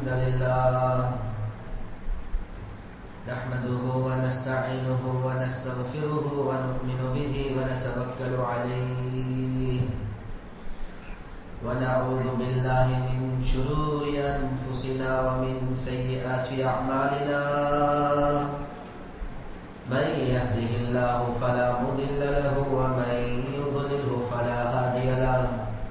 لله نحمده ونستعينه ونستغفره ونؤمن به ونتوكل عليه ونعوذ بالله من شرور أنفسنا ومن سيئات أعمالنا من يهده الله فلا مضل له ومن يضلله فلا هادي له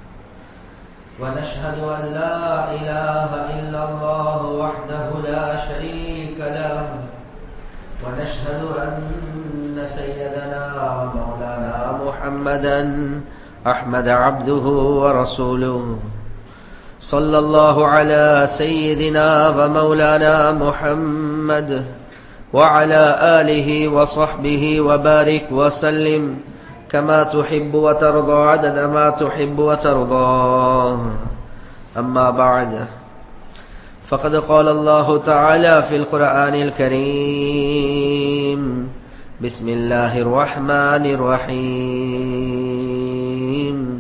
ونشهد أن لا إله إلا الله وحده لا شريك له ونشهد أن سيدنا ومولانا محمدا أحمد عبده ورسوله صلى الله على سيدنا ومولانا محمد وعلى آله وصحبه وبارك وسلم كما تحب وترضى عدد ما تحب وترضى أما بعد فقد قال الله تعالى في القرآن الكريم بسم الله الرحمن الرحيم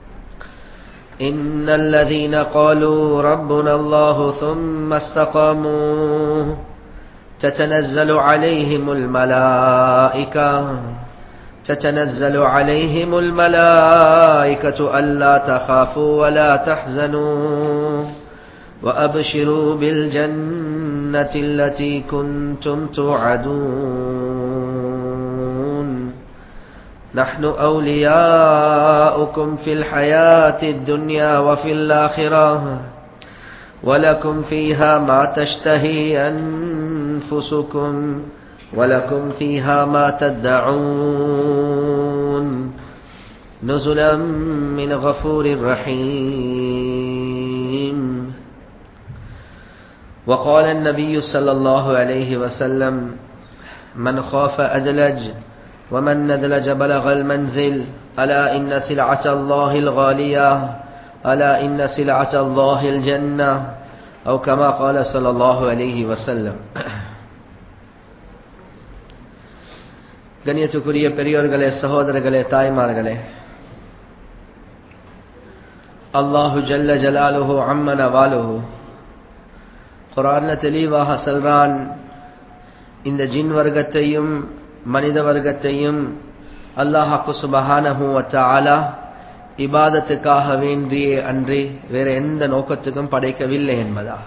إن الذين قالوا ربنا الله ثم استقاموا تتنزل عليهم الملائكة تتنزل عليهم الملائكة ألا تخافوا ولا تحزنوا وأبشروا بالجنة التي كنتم توعدون نحن أولياؤكم في الحياة الدنيا وفي الآخرة ولكم فيها ما تشتهي أنفسكم ولكم فيها ما تدعون نزلا من غفور رحيم وقال النبي صلى الله عليه وسلم من خاف أدلج ومن ندلج بلغ المنزل ألا إن سلعة الله الغالية ألا إن سلعة الله الجنة أو كما قال صلى الله عليه وسلم கண்ணியத்துக்குரிய பெரியோர்களே சகோதரர்களே தாய்மார்களே அல்லாஹு ஜல்ல ஜலாலுஹு அம்மன வாலுஹு குரான்ல தெளிவாக சொல்றான் இந்த ஜின் வர்க்கத்தையும் மனித வர்க்கத்தையும் அல்லாஹாக்கு சுபஹானஹு வத்தாலா இபாதத்துக்காக வேண்டியே அன்றி வேற எந்த நோக்கத்துக்கும் படைக்கவில்லை என்பதா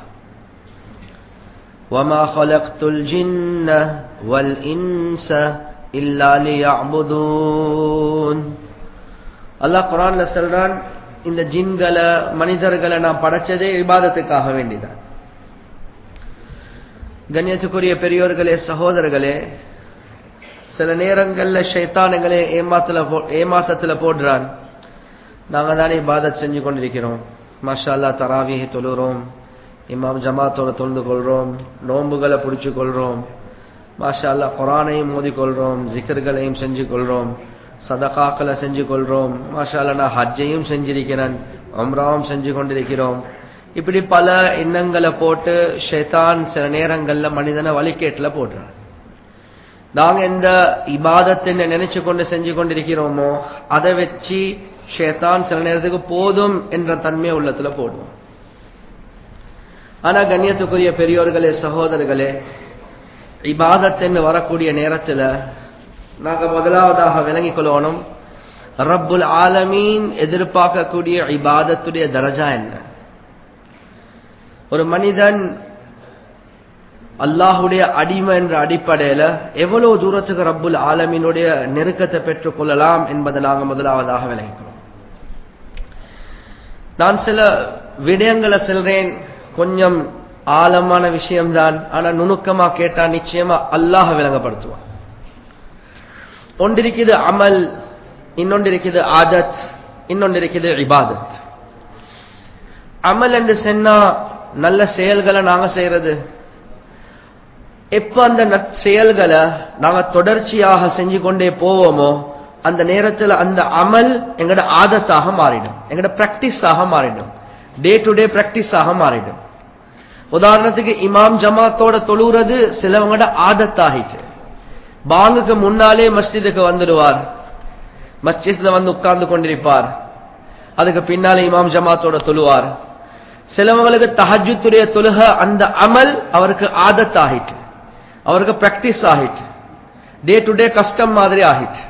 وما خلقت الجن والإنس إلا ليعبدون அல்லாஹ் குரான்ல சொல்றான் இந்த ஜின்களை மனிதர்களை நான் படைச்சதே இபாதத்துக்காக வேண்டிதான் கண்ணியத்துக்குரிய பெரியோர்களே சகோதரர்களே சில நேரங்கள்ல ஷைத்தானுங்களே ஏமாத்துல ஏமாத்தத்துல போடுறான் நாங்க தானே இபாதத் செஞ்சு கொண்டிருக்கிறோம் மாஷா அல்லா தராவியை தொழுறோம் இமாம் ஜமாத்தோட தொழுது கொள்றோம் நோன்புகளை பிடிச்சு கொள்றோம் மாஷா அல்லா குரானையும் மோதிக்கொள்றோம் ஜிக்கர்களையும் செஞ்சு கொள்றோம் சதகாக்களை செஞ்சு கொள்றோம் மாஷா அல்லா நான் ஹஜ்ஜையும் செஞ்சிருக்கிறேன் அம்ராவும் செஞ்சு கொண்டிருக்கிறோம் இப்படி பல எண்ணங்களை போட்டு ஷேதான் சில நேரங்கள்ல மனிதனை வழிகேட்டுல போடுறான் நாங்க எந்த இபாதத்தை நினைச்சு கொண்டு செஞ்சு கொண்டிருக்கிறோமோ அதை வச்சு ஷேதான் சில நேரத்துக்கு போதும் என்ற தன்மை உள்ளத்துல போடுவோம் ஆனா கண்ணியத்துக்குரிய பெரியோர்களே சகோதரர்களே இபாதத்தின்னு வரக்கூடிய நேரத்துல நாங்க முதலாவதாக விளங்கிக் கொள்ளணும் ரப்புல் ஆலமீன் எதிர்பார்க்கக்கூடிய இபாதத்துடைய தரஜா என்ன ஒரு மனிதன் அல்லாஹுடைய அடிமை என்ற அடிப்படையில எவ்வளவு தூரத்துக்கு ரப்புல் ஆலமீனுடைய நெருக்கத்தை பெற்றுக் கொள்ளலாம் என்பதை நாங்க முதலாவதாக விளங்கிக்கிறோம் நான் சில விடயங்களை செல்றேன் கொஞ்சம் ஆழமான விஷயம்தான் ஆனா நுணுக்கமா கேட்டா நிச்சயமா அல்லாஹ் விளங்கப்படுத்துவான் ஒன்றிருக்குது அமல் இன்னொன்று இருக்குது ஆதத் இன்னொன்று இருக்குது இபாதத் அமல் என்று சொன்னா நல்ல செயல்களை நாங்க செய்யறது எப்ப அந்த செயல்களை நாங்க தொடர்ச்சியாக செஞ்சு கொண்டே போவோமோ அந்த நேரத்தில் அந்த அமல் எங்கட ஆதத்தாக மாறிடும் எங்கட பிராக்டிஸாக மாறிடும் டே டு டே பிராக்டிஸாக மாறிடும் உதாரணத்துக்கு இமாம் ஜமாத்தோட தொழுறது சிலவங்கட ஆதத்தாகிட்டு பாங்குக்கு முன்னாலே மஸ்ஜிதுக்கு வந்துடுவார் மஸ்ஜித்ல வந்து உட்கார்ந்து கொண்டிருப்பார் அதுக்கு பின்னாலே இமாம் ஜமாத்தோட தொழுவார் சிலவங்களுக்கு தஹஜுத்துடைய தொழுக அந்த அமல் அவருக்கு ஆதத் ஆகிட்டு அவருக்கு பிராக்டிஸ் ஆகிட்டு டே டு டே கஷ்டம் மாதிரி ஆகிட்டு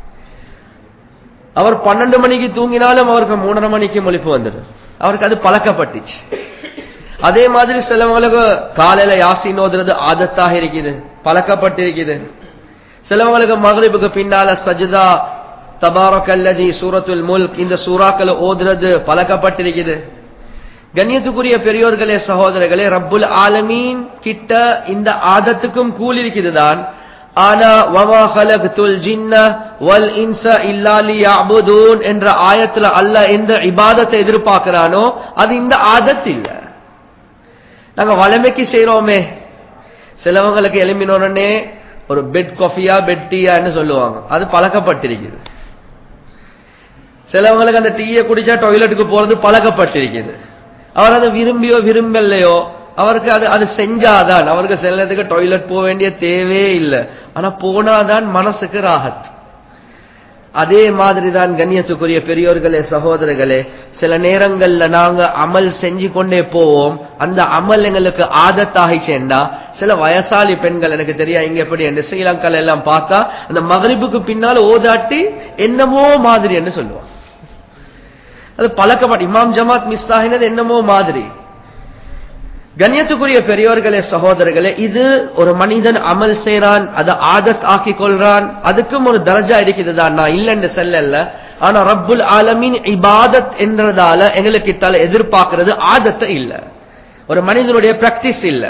அவர் பன்னெண்டு மணிக்கு தூங்கினாலும் அவருக்கு மூணரை மணிக்கு முழிப்பு வந்துடும் அவருக்கு அது பழக்கப்பட்டுச்சு அதே மாதிரி சிலவங்களுக்கு காலையில யாசின் ஓதுறது ஆதத்தாக இருக்குது பழக்கப்பட்டிருக்குது சிலவங்களுக்கு மகளிப்புக்கு பின்னால சஜிதா தபாரக்கல்லதி சூரத்துல் முல்க் இந்த சூறாக்களை ஓதுறது பழக்கப்பட்டிருக்குது கண்ணியத்துக்குரிய பெரியோர்களே சகோதரர்களே ரப்புல் ஆலமீன் கிட்ட இந்த ஆதத்துக்கும் கூலி இருக்குது தான் ஆனா வமா ஹலக்துல் ஜின்ன வல் இன்ச இல்லா லியஅபுதூன் என்ற ஆயத்துல அல்லாஹ் எந்த இபாதத்தை எதிர்பார்க்கிறானோ அது இந்த ஆதத் இல்ல நாங்க வளமைக்கு செய்யறோமே சிலவங்களுக்கு எழும்பினோடனே ஒரு பெட் காஃபியா பெட் டீயான்னு சொல்லுவாங்க அது பழக்கப்பட்டிருக்குது சிலவங்களுக்கு அந்த டீயை குடிச்சா டாய்லெட்டுக்கு போறது பழக்கப்பட்டிருக்குது அவர் அதை விரும்பியோ விரும்பலையோ அவருக்கு அது அது செஞ்சாதான் அவருக்கு செல்லதுக்கு டாய்லெட் போக வேண்டிய தேவையே இல்லை ஆனா போனாதான் மனசுக்கு ராகத் அதே மாதிரி தான் கண்ணியத்துக்குரிய பெரியோர்களே சகோதரர்களே சில நேரங்கள்ல நாங்க அமல் செஞ்சு கொண்டே போவோம் அந்த அமல் எங்களுக்கு ஆதத்தாகிச்சேன்னா சில வயசாலி பெண்கள் எனக்கு தெரியும் இங்க எப்படி இந்த ஸ்ரீலங்கால எல்லாம் பார்த்தா அந்த மகரிப்புக்கு பின்னால ஓதாட்டி என்னமோ மாதிரி என்று சொல்லுவாங்க அது பழக்கப்பட்ட இமாம் ஜமாத் மிஸ் ஆகினது என்னமோ மாதிரி கண்ணியத்துக்குரிய பெரியோர்களே சகோதரர்களே இது ஒரு மனிதன் அமல் செய்யறான் அதை ஆதத் ஆக்கி கொள்றான் அதுக்கும் ஒரு தரஜா இருக்குது தான் நான் இல்லைன்னு செல்லல ஆனா ரப்புல் ஆலமீன் இபாதத் என்றதால எங்களுக்கு இத்தால எதிர்பார்க்கிறது ஆதத்தை இல்ல ஒரு மனிதனுடைய பிராக்டிஸ் இல்ல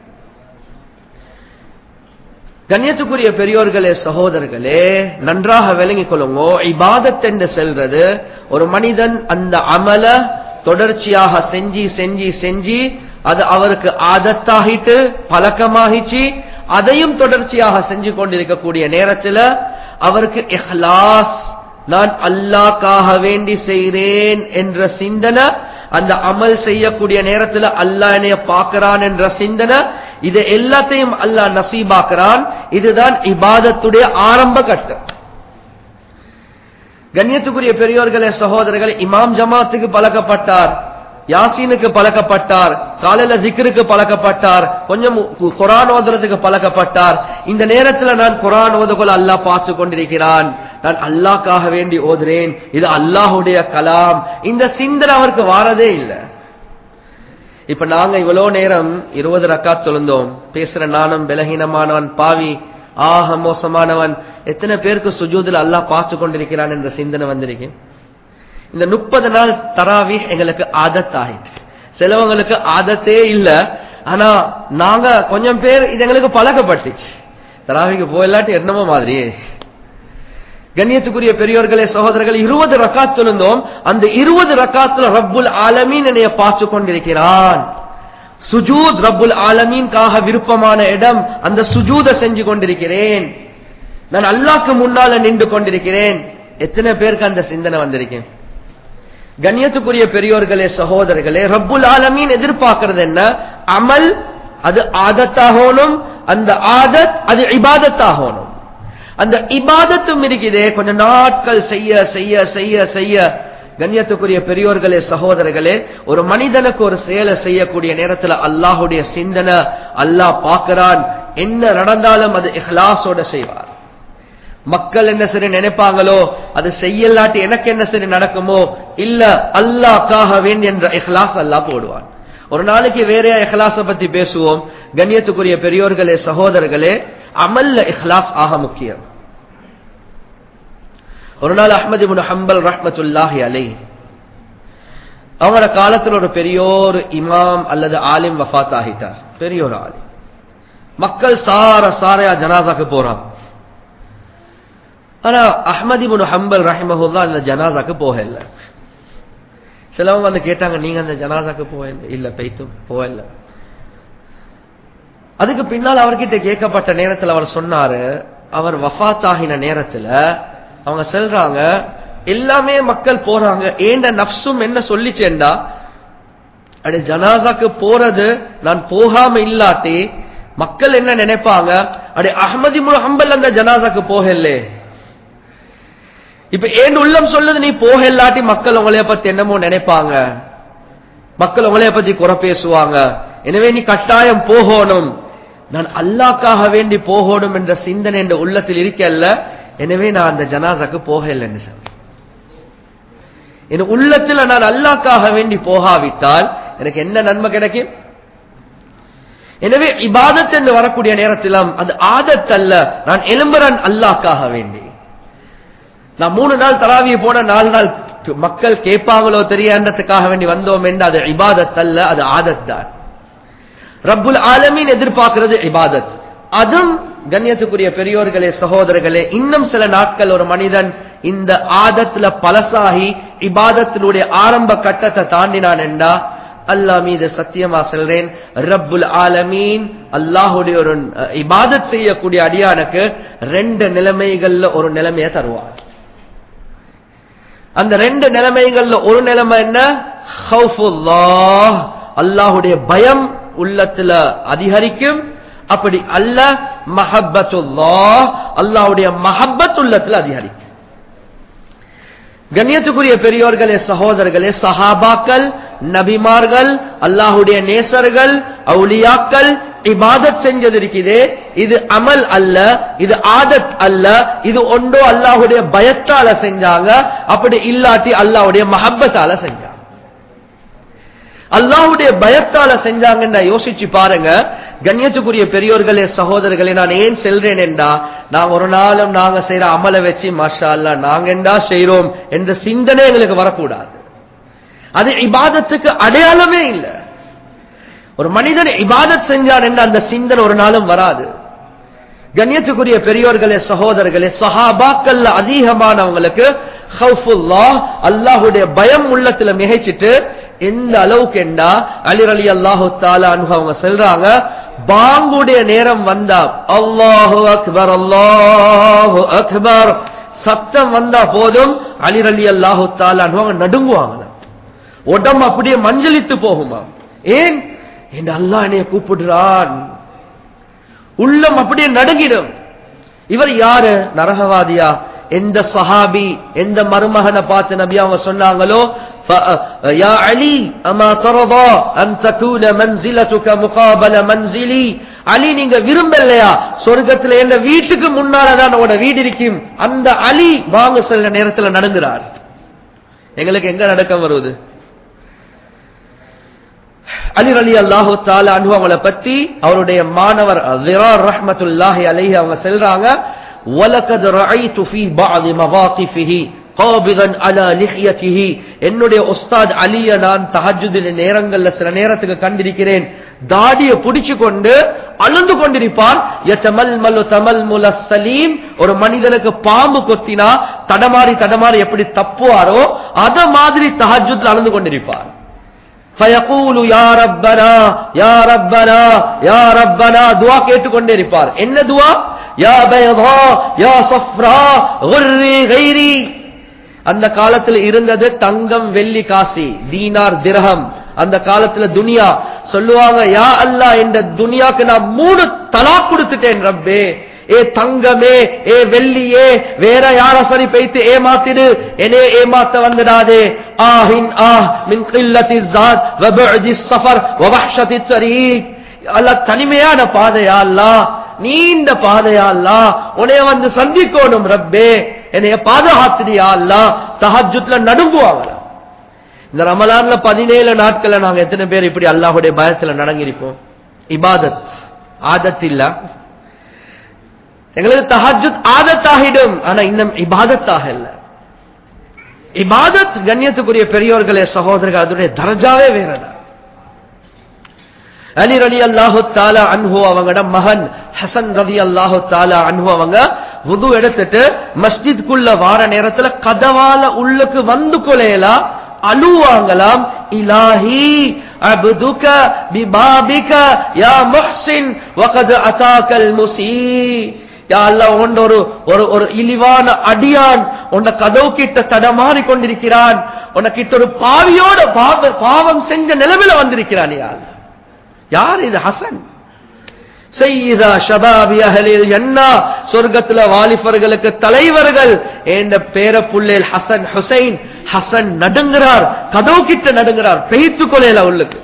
கண்ணியத்துக்குரிய பெரியோர்களே சகோதரர்களே நன்றாக விளங்கிக் கொள்ளுங்க இபாதத் என்று செல்றது ஒரு மனிதன் அந்த அமல தொடர்ச்சியாக செஞ்சு செஞ்சு செஞ்சு அது அவருக்கு ஆதத்தாகிட்டு பழக்கமாகிச்சு அதையும் தொடர்ச்சியாக செஞ்சு கொண்டிருக்கக்கூடிய நேரத்தில் அவருக்கு இஹ்லாஸ் நான் அல்லாக்காக வேண்டி செய்கிறேன் என்ற சிந்தனை அந்த அமல் செய்யக்கூடிய நேரத்தில் அல்லாஹ் என்னைய பார்க்கிறான் என்ற சிந்தனை இது எல்லாத்தையும் அல்லாஹ் நசீபாக்குறான் இதுதான் இபாதத்துடைய ஆரம்ப கட்டம் கண்ணியத்துக்குரிய பெரியோர்களே சகோதரர்களே இமாம் ஜமாத்துக்கு பழக்கப்பட்டார் யாசீனுக்கு பழக்கப்பட்டார் காலையில திக்ருக்கு பழக்கப்பட்டார் கொஞ்சம் குரான் ஓதுறதுக்கு பழக்கப்பட்டார் இந்த நேரத்தில் நான் குரான் ஓதுகொள்ள அல்லாஹ் பார்த்து கொண்டிருக்கிறான் நான் அல்லாக்காக வேண்டி ஓதுறேன் இது அல்லாஹுடைய கலாம் இந்த சிந்தனை அவருக்கு வாரதே இல்லை இப்ப நாங்க இவ்வளவு நேரம் இருபது ரக்காத் சொல்லுந்தோம் பேசுற நானும் பலகீனமானவன் பாவி ஆக மோசமானவன் எத்தனை பேருக்கு சுஜூதில் அல்லாஹ் பார்த்து கொண்டிருக்கிறான் என்ற சிந்தனை வந்திருக்கேன் இந்த முப்பது நாள் தராவி எங்களுக்கு ஆதத் ஆயிடுச்சு சிலவங்களுக்கு ஆதத்தே இல்ல ஆனா நாங்க கொஞ்சம் பேர் இது எங்களுக்கு பழக்கப்பட்டுச்சு தராவிக்கு போயில்லாட்டி என்னமோ மாதிரியே கண்ணியத்துக்குரிய பெரியோர்களே சகோதரர்கள் இருபது ரக்காத் இருந்தோம் அந்த இருபது ரக்காத்துல ரப்புல் ஆலமீன் என்னைய பார்த்து கொண்டிருக்கிறான் சுஜூத் ரப்புல் ஆலமீன்காக விருப்பமான இடம் அந்த சுஜூத செஞ்சு கொண்டிருக்கிறேன் நான் அல்லாக்கு முன்னால நின்று கொண்டிருக்கிறேன் எத்தனை பேருக்கு அந்த சிந்தனை வந்திருக்கேன் கண்ணியத்துக்குரிய பெரியோர்களே சகோதரர்களே ரப்புல் ஆலமீன் எதிர்பார்க்கிறது என்ன அமல் அது ஆதத்தாகணும் அந்த ஆதத் அது இபாதத்தாகணும் அந்த இபாதத்தும் இருக்குதே கொஞ்ச நாட்கள் செய்ய செய்ய செய்ய செய்ய கண்ணியத்துக்குரிய பெரியோர்களே சகோதரர்களே ஒரு மனிதனுக்கு ஒரு செயலை செய்யக்கூடிய நேரத்தில் அல்லாஹுடைய சிந்தனை அல்லாஹ் பார்க்கிறான் என்ன நடந்தாலும் அது இஹ்லாஸோட செய்வார் மக்கள் என்ன சரி நினைப்பாங்களோ அது செய்யலாட்டி எனக்கு என்ன சரி நடக்குமோ இல்ல அல்லாக்காக வேண்டி என்ற இஹ்லாஸ் அல்லாஹ் போடுவான் ஒரு நாளைக்கு வேற இஹ்லாஸ பத்தி பேசுவோம் கண்ணியத்துக்குரிய பெரியோர்களே சகோதரர்களே அமல்ல இஹ்லாஸ் ஆக முக்கியம் ஒரு நாள் அஹமது இப்னு ஹம்பல் ரஹ்மத்துல்லாஹி அலை அவங்களோட காலத்தில் ஒரு பெரியோர் இமாம் அல்லது ஆலிம் வஃத் ஆகிட்டார் பெரியோர் ஆலிம் மக்கள் சார சாரையா ஜனாசாக்கு போறாங்க ஆனா அஹமது இப்னு ஹம்பல் ரஹிமஹுல்லா அந்த ஜனாசாக்கு போகல சிலவங்க வந்து கேட்டாங்க நீங்க அந்த ஜனாசாக்கு போகல இல்ல பெய்த்து போகல அதுக்கு பின்னால் அவர்கிட்ட கேட்கப்பட்ட நேரத்தில் அவர் சொன்னாரு அவர் வஃத் ஆகின நேரத்துல அவங்க செல்றாங்க எல்லாமே மக்கள் போறாங்க ஏண்ட நப்சும் என்ன சொல்லிச்சேண்டா அடி ஜனாசாக்கு போறது நான் போகாம இல்லாட்டி மக்கள் என்ன நினைப்பாங்க அடி அஹமதி ஹம்பல் அந்த ஜனாசாக்கு போகலே இப்ப ஏன் உள்ளம் சொல்லுது நீ போக இல்லாட்டி மக்கள் உங்களைய பத்தி என்னமோ நினைப்பாங்க மக்கள் உங்களைய பத்தி குறை பேசுவாங்க எனவே நீ கட்டாயம் போகணும் நான் அல்லாக்காக வேண்டி போகணும் என்ற சிந்தனை என்ற உள்ளத்தில் இருக்கல்ல எனவே நான் அந்த ஜனாசாக்கு போகலைன்னு சொல்றேன் என் உள்ளத்துல நான் அல்லாக்காக வேண்டி போகாவிட்டால் எனக்கு என்ன நன்மை கிடைக்கும் எனவே இபாதத் என்று வரக்கூடிய நேரத்திலும் அது ஆதத் அல்ல நான் எலும்புறன் அல்லாக்காக வேண்டி நான் மூணு நாள் தராவிய போன நாலு நாள் மக்கள் கேட்பாங்களோ தெரியான்றதுக்காக வேண்டி வந்தோம் என்று அது இபாதத் அல்ல அது ஆதத் தான் ரப்புல் ஆலமீன் எதிர்பார்க்கிறது இபாதத் அதுவும் கண்ணியத்துக்குரிய பெரியோர்களே சகோதரர்களே இன்னும் சில நாட்கள் ஒரு மனிதன் இந்த ஆதத்துல பலசாகி இபாதத்தினுடைய ஆரம்ப கட்டத்தை தாண்டினான் என்றா அல்லாஹ் மீது சத்தியமா சொல்றேன் ரப்புல் ஆலமீன் அல்லாஹுடைய ஒரு இபாதத் செய்யக்கூடிய அடியானுக்கு ரெண்டு நிலைமைகள்ல ஒரு நிலைமையை தருவார் அந்த ரெண்டு நிலைமைகள்ல ஒரு நிலைமை என்ன அல்லாஹுடைய பயம் உள்ளத்துல அதிகரிக்கும் அப்படி அல்ல மஹப்பத்துல்லா அல்லாஹுடைய மஹப்பத் உள்ளத்துல அதிகரிக்கும் கண்ணியத்துக்குரிய பெரியோர்களே சகோதரர்களே சஹாபாக்கள் நபிமார்கள் அல்லாஹுடைய நேசர்கள் அவுலியாக்கள் இபாதத் செஞ்சது இருக்குதே இது அமல் அல்ல இது ஆதத் அல்ல இது ஒன்றோ அல்லாஹுடைய பயத்தால செஞ்சாங்க அப்படி இல்லாட்டி அல்லாஹுடைய மஹப்பத்தால செஞ்சாங்க அல்லாஹுடைய பயத்தால செஞ்சாங்கன்னு யோசிச்சு பாருங்க கண்ணியத்துக்குரிய பெரியோர்களே சகோதரர்களே நான் ஏன் செல்றேன் என்றா நான் ஒரு நாளும் நாங்க செய்யற அமலை வச்சு மாஷா அல்லா நாங்க என்றா செய்யறோம் என்ற சிந்தனை எங்களுக்கு வரக்கூடாது அது இபாதத்துக்கு அடையாளமே இல்லை ஒரு மனிதன் இபாதத் செஞ்சான் என்ற அந்த சிந்தனை ஒரு நாளும் வராது கண்ணியத்துக்குரிய பெரியோர்களே சகோதரர்களே சஹாபாக்கல்ல அதிகமானவங்களுக்கு அல்லாஹுடைய பயம் உள்ளத்துல மிகைச்சிட்டு எந்த அளவுக்கு என்றா அலிர் அலி அல்லாஹு தாலா அவங்க சொல்றாங்க பாங்குடைய நேரம் வந்தா அல்லாஹு அக்பர் அல்லாஹு அக்பர் சத்தம் வந்தா போதும் அலிர் அலி அல்லாஹு தாலா அவங்க நடுங்குவாங்க உடம்பு அப்படியே மஞ்சளித்து போகுமா ஏன் என்று அல்லாஹ் என்னைய கூப்பிடுறான் உள்ளம் அப்படியே நடுங்கிடும் இவர் யாரு நரகவாதியா எந்த சஹாபி எந்த மருமகனை பார்த்து நபி அவங்க சொன்னாங்களோ யா அலி அமா தரதா அன் தகூன மன்சிலத்துக முகாபல மன்சிலி அலி நீங்க விரும்பலையா சொர்க்கத்துல என்ன வீட்டுக்கு முன்னாலதான் உங்களோட வீடு இருக்கும் அந்த அலி வாங்க செல்ல நேரத்துல நடந்துறார் எங்களுக்கு எங்க நடக்கம் வருவது அலி அலி அல்லாஹு தால அன்பு அவங்கள பத்தி அவருடைய மாணவர் விரார் ரஹ்மத்துல்லாஹி அலைஹி அவங்க செல்றாங்க وَلَقَدْ رَأَيْتُ فِي بَعْضِ مَوَاقِفِهِ قَابِضًا عَلَى لِحْيَتِهِ என்னுடைய உஸ்தாத் அலிய நான் தஹஜ்ஜுதின் நேரங்கள்ல சில நேரத்துக்கு கண்டிருக்கிறேன் தாடிய புடிச்சு கொண்டு அழுந்து கொண்டிருப்பான் யதமல்மலு தமல்முல சலீம் ஒரு மனிதனுக்கு பாம்பு கொத்தினா தடமாறி தடமாறி எப்படி தப்புவாரோ அத மாதிரி தஹஜ்ஜுத்ல அழுந்து கொண்டிருப்பார் ஃபயகூலு யா ரப்பனா யா ரப்பனா யா ரப்பனா துஆ கேட்டுக்கொண்டே இருப்பார் என்ன துஆ யா பைதா யா சஃப்ரா குர்ரி கைரி அந்த காலத்துல இருந்தது தங்கம் வெள்ளி காசி தீனார் திரகம் அந்த காலத்துல துனியா சொல்லுவாங்க யா அல்லாஹ் இந்த துனியாக்கு நான் மூணு தலா கொடுத்துட்டேன் ரப்பே ஏ தங்கமே ஏ வெள்ளியே வேற யார சரி பைத்து ஏமாத்திடு என்னே ஏமாத்த வந்துடாதே ஆஹின் ஆஹ் மின் கில்லத்தி ஜாத் வபுஅதி சஃபர் வவஹ்ஷதி தரீக் அல்லாஹ் தனிமையான பாதையா அல்லாஹ் நீண்ட பாதையா அல்லாஹ் உன்னைய வந்து சந்திக்கணும் ரப்பே என்னைய பாதுகாத்துடியா அல்லாஹ் தஹஜ்ஜுத்ல நடுங்குவாங்க இந்த ரமலான்ல பதினேழு நாட்கள்ல நாங்க எத்தனை பேர் இப்படி அல்லாஹுடைய பயத்துல நடங்கிருப்போம் இபாதத் ஆதத் இல்ல எங்களுக்கு தஹஜுத் ஆதத்தாகிடும் ஆனா இன்னும் இபாதத்தாக இல்ல இபாதத் கண்ணியத்துக்குரிய பெரியோர்களே சகோதரர்கள் அதனுடைய தரஜாவே வேறதா அலி ரலி அல்லாஹு தாலா அன்ஹு அவங்களோட மகன் ஹசன் ரவி அல்லாஹு தாலா அன்ஹு அவங்க உது எடுத்துட்டு மஸ்ஜித்குள்ள வார நேரத்துல கதவால உள்ளுக்கு வந்து கொலையலா அழுவாங்களாம் இலாஹி அபுதுக பிபாபிக யா முஹ்சின் வகத் அதாக்கல் முசீ யா அல்லாஹ் உண்ட ஒரு ஒரு ஒரு இழிவான அடியான் உன்ன கதவு கிட்ட தடமாறி கொண்டிருக்கிறான் உனக்கிட்ட ஒரு பாவியோட பாவ பாவம் செஞ்ச நிலைமையில வந்திருக்கிறான் யா அல்லாஹ் யார் இது ஹசன் செய்தா ஷபாபி அஹலில் ஜன்னா சொர்க்கத்துல வாலிபர்களுக்கு தலைவர்கள் என்ற பேர புள்ளேல் ஹசன் ஹுசைன் ஹசன் நடுங்கிறார் கதவு கிட்ட நடுங்கிறார் பெய்த்து கொலையில உள்ளுக்கு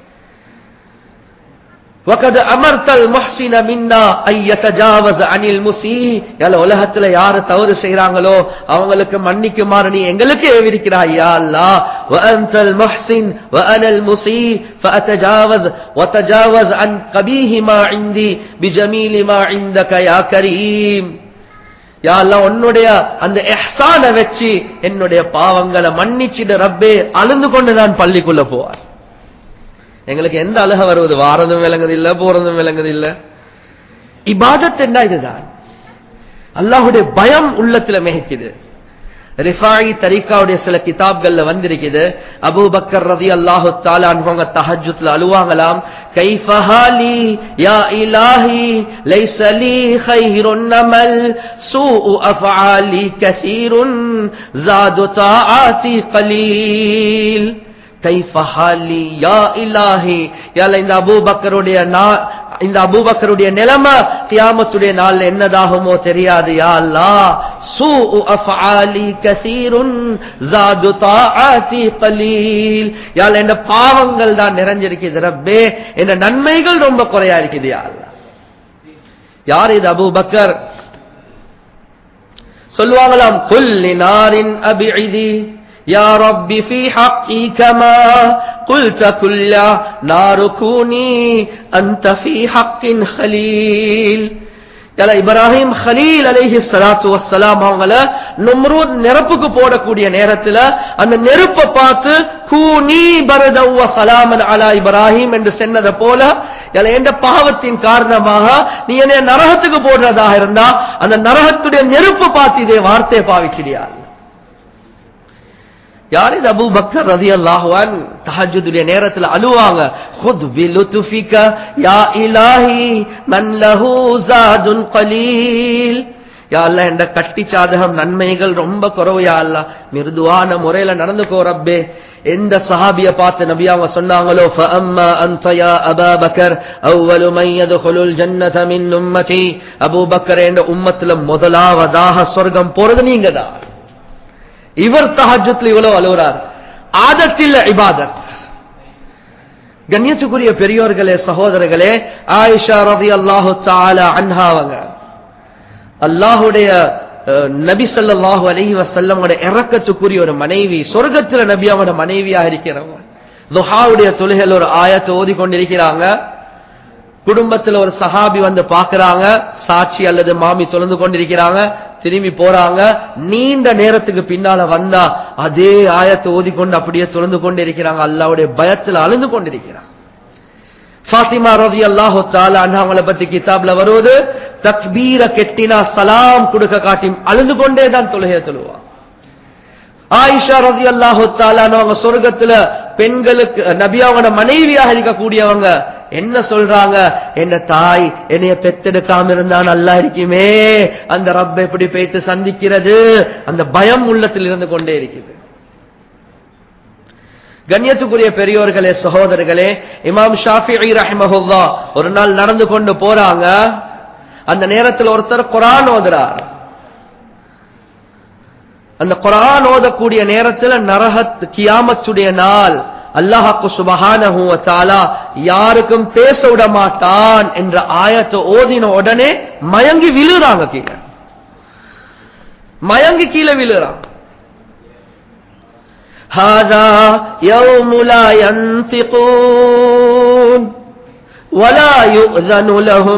وقد امرت المحسن منا ان يتجاوز عن المسيء யால உலகத்துல யாரு தவறு செய்றாங்களோ அவங்களுக்கு மன்னிக்குமாறு நீ எங்களுக்கு ஏவிருக்கிறாய் யா அல்லாஹ் وانت المحسن وانا المسيء فاتجاوز وتجاوز عن قبيح ما عندي بجميل ما عندك يا كريم யா அல்லாஹ் உன்னுடைய அந்த இஹ்சான வச்சு என்னுடைய பாவங்களை மன்னிச்சிடு ரப்பே அழுந்து கொண்டு நான் பள்ளிக்குள்ள போவார் எங்களுக்கு எந்த அழுக வருவது வாரதும் விளங்குது இல்ல போறதும் விளங்குது இல்ல இபாதத் என்ன இதுதான் அல்லாஹுடைய பயம் உள்ளத்துல மிகைக்குது ரிஃபாயி தரிகாவுடைய சில கிதாப்கள்ல வந்திருக்குது அபூபக்கர் ரதி அல்லாஹு தாலா அவங்க தஹஜுத்ல அழுவாங்களாம் கைஃபஹாலி யா இலாஹி லைஸ லீ கைருன் நமல் சூஉ அஃஆலி கஸீருன் ஜாது தாஆதி கலீல் கைஃபஹாலி யா இலாஹி யால இந்த அபூபக்கருடைய இந்த அபூபக்கருடைய நிலைமை கியாமத்துடைய நாள் என்னதாகுமோ தெரியாது யா அல்லாஹ் சூஉ அஃஆலி கஸீருன் ஜாது தாஆதி கலீல் யால இந்த பாவங்கள் தான் நிறைஞ்சிருக்குது ரப்பே இந்த நன்மைகள் ரொம்ப குறையா இருக்குது யா அல்லாஹ் யார் இது அபூபக்கர் சொல்லுவாங்களாம் குல்லி நாரின் அபிஇதி يا رب في حقي كما قلت كل نار كوني أنت في حق خليل தல இப்ராஹிம் ஹலீல் அலைஹி ஸலாத்து வஸ்ஸலாம் அவங்கள நம்ரூத் நெருப்புக்கு போடக்கூடிய நேரத்துல அந்த நெருப்பை பார்த்து கூனி பரதவ் வ சலாமன் அலா இப்ராஹிம் என்று சொன்னதை போல எல எந்த பாவத்தின் காரணமாக நீ என்ன நரகத்துக்கு போடுறதாக இருந்தா அந்த நரகத்துடைய நெருப்பு பார்த்து இதே வார்த்தையை பாவிச்சிடியா யார் இது அபு பக்கர் ரதி அல்லாஹுவான் தஹஜுடைய நேரத்தில் அழுவாங்க ஹுத் பிலுதுஃபிக யா இலாஹி மன் லஹு ஜாதுன் கலீல் யா அல்லாஹ் என்ற கட்டி சாதகம் நன்மைகள் ரொம்ப குறவு யா அல்லாஹ் மிருதுவான முறையில நடந்துக்கோ ரப்பே எந்த சஹாபிய பார்த்து நபி அவங்க சொன்னாங்களோ ஃபஅம்மா அன்த யா அபா பக்கர் அவ்வலு மன் யதுகுலுல் ஜன்னத மின் உம்மதி அபூ பக்கர் என்ற உம்மத்துல முதலாவதாக சொர்க்கம் போறது நீங்க தான் இவர் தஹஜத்துல இவ்வளவு அழுகிறார் ஆதத்தில் இபாதத் கண்ணியத்துக்குரிய பெரியோர்களே சகோதரர்களே ஆயிஷா ரதி அல்லாஹு தாலா அன்ஹாவங்க அல்லாஹுடைய நபி சல்லாஹூ அலஹி வசல்லமோட இறக்கத்துக்குரிய ஒரு மனைவி சொர்க்கத்துல நபி அவனோட மனைவியாக இருக்கிறவங்க துஹாவுடைய தொழுகையில் ஒரு ஆயத்தை ஓதி கொண்டிருக்கிறாங்க குடும்பத்துல ஒரு சஹாபி வந்து பாக்குறாங்க சாட்சி அல்லது மாமி தொழுந்து கொண்டிருக்கிறாங்க திரும்பி போறாங்க நீண்ட நேரத்துக்கு பின்னால வந்தா அதே ஆயத்தை ஓதிக்கொண்டு அப்படியே தொழுந்து கொண்டு இருக்கிறாங்க அல்லாவுடைய பயத்துல அழுந்து கொண்டிருக்கிறாங்க ஃபாத்திமா ரதி அல்லாஹு தாலா அவங்கள பத்தி கிதாப்ல வருவது தக்பீர கெட்டினா சலாம் கொடுக்க காட்டி அழுந்து கொண்டே தான் தொழுகைய தொழுவா ஆயிஷா ரதி அல்லாஹு தாலானவங்க சொர்க்கத்துல பெண்களுக்கு நபியாவோட மனைவியாக இருக்கக்கூடியவங்க என்ன சொல்றாங்க என்ன தாய் என்னைய பெத்தெடுக்காம இருந்தா நல்லா இருக்குமே அந்த ரப்ப எப்படி பேத்து சந்திக்கிறது அந்த பயம் உள்ளத்தில் இருந்து கொண்டே இருக்குது கண்ணியத்துக்குரிய பெரியோர்களே சகோதரர்களே இமாம் ஷாஃபி ரஹ்மஹுல்லா ஒரு நாள் நடந்து கொண்டு போறாங்க அந்த நேரத்தில் ஒருத்தர் குரான் ஓதுறார் அந்த குரான் ஓதக்கூடிய நேரத்தில் நரகத் கியாமத்துடைய நாள் அல்லாஹாக்கு சுபஹானஹு வத்தாலா யாருக்கும் பேச விட மாட்டான் என்ற ஆயத்தை ஓதின உடனே மயங்கி விழுறாங்க கீழே மயங்கி கீழே விழுறாங்க هذا يوم لا ينطقون ولا يؤذن لهم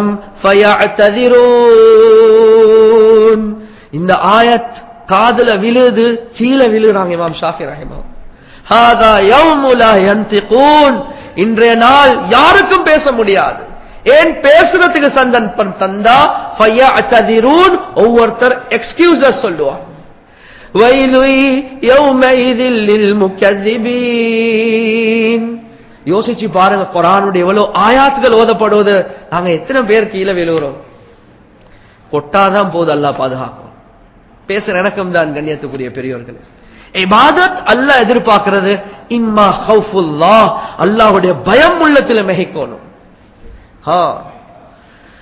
فيعتذرون இந்த ஆயத் காதுல விழுது கீழே விழுறாங்க இமாம் ஷாஃபி ரஹிமா ஹாதா யௌமுலா யந்திகூன் இன்றைய நாள் யாருக்கும் பேச முடியாது ஏன் பேசுறதுக்கு சந்தர்ப்பம் தந்தா ஃபயஅததிரூன் ஒவ்வொருத்தர் எக்ஸ்கியூசஸ் சொல்லுவாங்க வயலு யௌமைதில் லில் முக்கذிபீன் யோசிச்சு பாருங்க குரானுடைய எவ்வளவு ஆயாத்துகள் ஓதப்படுவது நாங்க எத்தனை பேர் கீழே விழுகிறோம் கொட்டாதான் போது அல்லாஹ் பாதுகாக்கும் பேசுற இணக்கம் தான் கண்ணியத்துக்குரிய பெரியவர்களே இபாதத் அல்லாஹ் எதிர்பார்க்கிறது இம்மா ஹவுஃபுல்லா அல்லாஹ்வுடைய பயம் உள்ளத்துல மிகைக்கணும்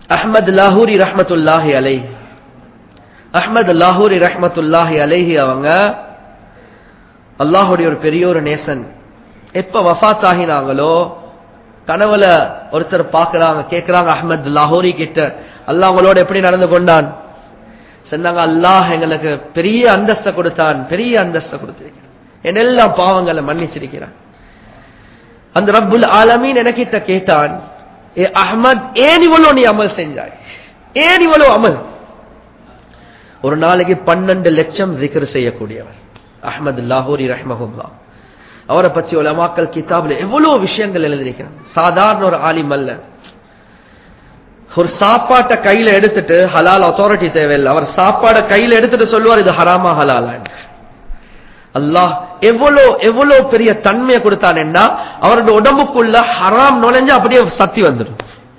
அஹ்மத் லாஹூரி ரஹ்மத்துல்லாஹி அலை அஹ்மத் லாஹூரி ரஹ்மத்துல்லாஹி அலைஹி அவங்க அல்லாஹுடைய ஒரு பெரிய ஒரு நேசன் எப்ப வஃத் ஆகினாங்களோ கனவுல ஒருத்தர் பாக்குறாங்க கேட்கிறாங்க அஹ்மத் லாஹோரி கிட்ட அல்லாஹ் அவங்களோட எப்படி நடந்து கொண்டான் சொன்னாங்க அல்லாஹ் எங்களுக்கு பெரிய அந்தஸ்தை கொடுத்தான் பெரிய அந்தஸ்தை கொடுத்திருக்கிறான் என் எல்லா பாவங்களை மன்னிச்சிருக்கிறான் அந்த ரப்புல் ஆலமீன் எனக்கிட்ட கேட்டான் ஏ அஹ்மத் ஏன் இவ்வளவு நீ அமல் செஞ்சாய் ஏன் இவ்வளவு அமல் ஒரு நாளைக்கு பன்னெண்டு லட்சம் திக்ர் செய்யக்கூடியவர் அஹ்மத் லாஹூரி ரஹ்மஹுல்லா அவரை பற்றி உலமாக்கல் கிதாப்ல எவ்வளவு விஷயங்கள் எழுதியிருக்கிறார் சாதாரண ஒரு ஆலிம் அல்ல ஒரு சாப்பாட்டை கையில எடுத்துட்டு ஹலால் அத்தாரிட்டி தேவையில்லை அவர் சாப்பாடை கையில எடுத்துட்டு சொல்லுவார் இது ஹராமா ஹலாலா அல்லாஹ் எவ்வளவு எவ்வளவு பெரிய தன்மையை கொடுத்தானேன்னா அவருடைய உடம்புக்குள்ள ஹராம் நுழைஞ்சு அப்படியே சக்தி வந்துடும்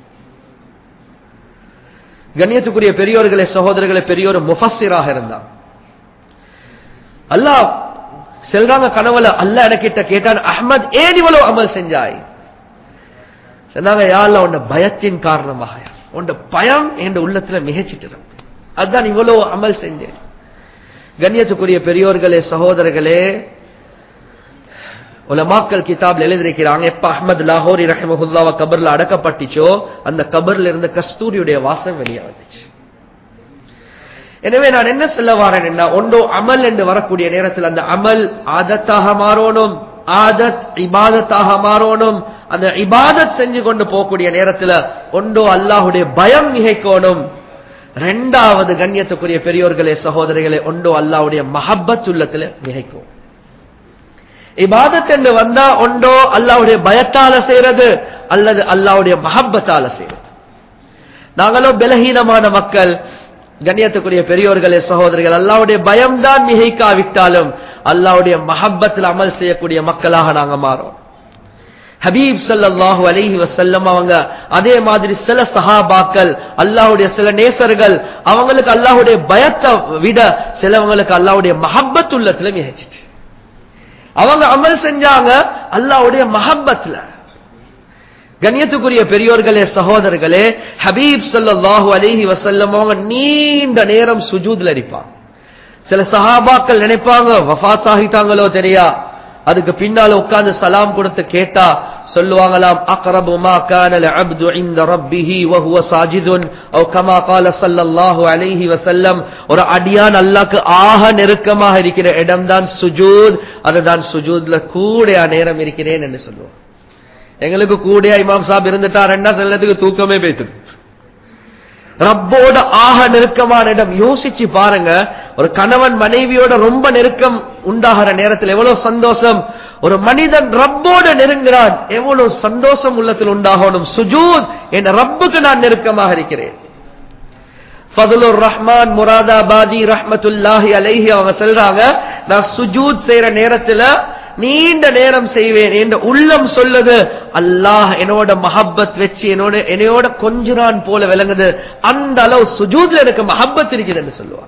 கண்ணியத்துக்குரிய பெரியோர்களே சகோதரர்களே பெரியோர் முஃபஸிராக இருந்தான் அல்லாஹ் செல்றாங்க கனவுல அல்ல எனக்கிட்ட கேட்டான் அஹ்மத் ஏன் இவ்வளவு அமல் செஞ்சாய் சொன்னாங்க யாழ்ல உன்ன பயத்தின் காரணமாக உன் பயம் என் உள்ளத்துல மிகச்சிட்டு அதுதான் இவ்வளவு அமல் செஞ்சேன் கண்ணியத்துக்குரிய பெரியோர்களே சகோதரர்களே உலமாக்கல் கிதாப்ல எழுதியிருக்கிறாங்க எப்ப அஹ்மத் லாஹோரி ரஹமஹுல்லாவ கபர்ல அடக்கப்பட்டுச்சோ அந்த கபர்ல இருந்த கஸ்தூரியுடைய வாசம் வெளியே வந்துச்சு எனவே நான் என்ன சொல்ல வரேன் என்ன ஒன்றோ அமல் என்று வரக்கூடிய நேரத்தில் அந்த அமல் ஆதத்தாக மாறணும் ஆதத் இபாதத்தாக மாறணும் அந்த இபாதத் செஞ்சு கொண்டு போகக்கூடிய நேரத்தில் ஒன்றோ அல்லாஹுடைய பயம் மிகைக்கணும் ரெண்டாவது கண்ணியத்துக்குரிய பெரியோர்களே சகோதரிகளே ஒன்றோ அல்லாஹுடைய மஹப்பத் உள்ளத்துல மிகைக்கும் இபாதத் என்று வந்தா ஒன்றோ அல்லாவுடைய பயத்தால செய்யறது அல்லது அல்லாவுடைய மஹப்பத்தால செய்யறது நாங்களோ பலகீனமான மக்கள் கண்ணியத்துக்குரிய பெரியோர்களே சகோதரிகள் அல்லாவுடைய பயம்தான் மிகைக்காவிட்டாலும் அல்லாவுடைய மஹப்பத்தில் அமல் செய்யக்கூடிய மக்களாக நாங்க மாறோம் ஹபீப் சல்லாஹு அலிஹி வசல்லம் அவங்க அதே மாதிரி சில சஹாபாக்கள் அல்லாஹுடைய சில நேசர்கள் அவங்களுக்கு அல்லாஹுடைய பயத்தை விட சிலவங்களுக்கு அல்லாஹுடைய மஹப்பத் உள்ளத்துல மிகச்சிட்டு அவங்க அமல் செஞ்சாங்க அல்லாவுடைய மஹப்பத்துல கண்ணியத்துக்குரிய பெரியோர்களே சகோதரர்களே ஹபீப் சல்லாஹூ அலிஹி வசல்லம் அவங்க நீண்ட நேரம் சுஜூத்ல இருப்பாங்க சில சஹாபாக்கள் நினைப்பாங்க வஃத் ஆகிட்டாங்களோ தெரியா அதுக்கு பின்னால உட்கார்ந்து சலாம் கொடுத்து கேட்டா சொல்லுவாங்களாம் அக்ரபு மா கான அப்து இந்த ரப்பிஹி வஹுவ சாஜிதுன் அவ் கமா கால ஸல்லல்லாஹு அலைஹி வஸல்லம் ஒரு அடியான் அல்லாஹ்க்கு ஆக நெருக்கமாக இருக்கிற இடம்தான் சுஜூத் அதுதான் சுஜூத்ல கூடிய நேரம் இருக்கிறேன் என்று சொல்லுவோம் எங்களுக்கு கூடிய இமாம் சாப் இருந்துட்டாருன்னா சிலத்துக்கு தூக்கமே பேத்துது ரப்போட ஆக நெருக்கமான இடம் யோசிச்சு பாருங்க ஒரு கணவன் மனைவியோட ரொம்ப நெருக்கம் உண்டாகிற நேரத்தில் எவ்வளவு சந்தோஷம் ஒரு மனிதன் ரப்போட நெருங்குறான் எவ்வளவு சந்தோஷம் உள்ளத்தில் உண்டாகணும் சுஜூத் என் ரப்புக்கு நான் நெருக்கமாக இருக்கிறேன் ஃபதுலுர் ரஹ்மான் முராதாபாதி ரஹ்மத்துல்லாஹி அலைஹி அவங்க சொல்றாங்க நான் சுஜூத் செய்யற நேரத்துல நீண்ட நேரம் செய்வேன் என்ற உள்ளம் சொல்லுது அல்லாஹ் என்னோட மஹப்பத் வச்சு என்னோட என்னையோட கொஞ்சிறான் போல விளங்குது அந்த அளவு சுஜூத்ல எனக்கு மஹப்பத் இருக்குது என்று சொல்லுவான்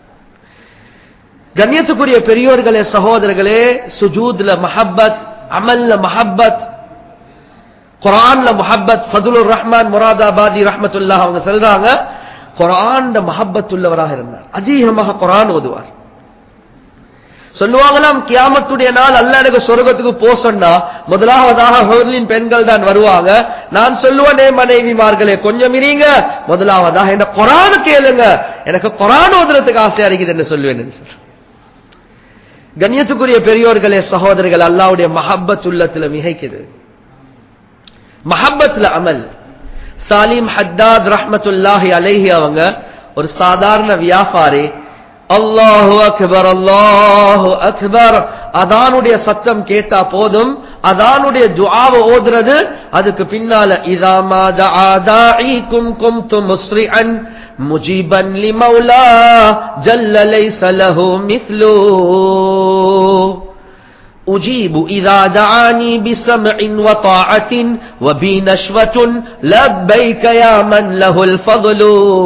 கண்ணியத்துக்குரிய பெரியோர்களே சகோதரர்களே சுஜூத்ல மஹப்பத் அமல்ல மஹப்பத் குரான்ல மஹப்பத் ஃபதுலுர் ரஹ்மான் முராதாபாதி ரஹ்மத்துல்லாஹ் அவங்க சொல்றாங்க குரான் மஹப்பத் உள்ளவராக இருந்தார் அதிகமாக குரான் ஓதுவார் சொல்லுவாங்களாம் கியாமத்துடைய நாள் அல்ல எனக்கு சொர்க்கத்துக்கு போ சொன்னா முதலாவதாக ஹோர்லின் பெண்கள் தான் வருவாங்க நான் சொல்லுவனே மனைவிமார்களே கொஞ்சம் இருங்க முதலாவதாக என்ன குரான் கேளுங்க எனக்கு குரான் ஓதுறதுக்கு ஆசையா இருக்குது என்று சொல்லுவேன் கண்ணியத்துக்குரிய பெரியோர்களே சகோதரர்கள் அல்லாவுடைய மஹப்பத் உள்ளத்துல மிகைக்குது மஹப்பத்ல அமல் சாலிம் ஹத்தாத் ரஹ்மத்துல்லாஹி அலைஹி அவங்க ஒரு சாதாரண வியாபாரி அல்லாஹு அக்பர் அல்லாஹு அக்பர் அதானுடைய சத்தம் கேட்டா போதும் அதானுடைய துஆவை ஓதுறது அதுக்கு பின்னால இதா மா தாஈக்கும் கும்தும் முஸ்ரிஅன் முஜீபன் லிமௌலா ஜல்ல லைஸ லஹு மிஸ்லு أجيب إذا دعاني بسمع وطاعة وبي نشوة لبيك يا من له الفضل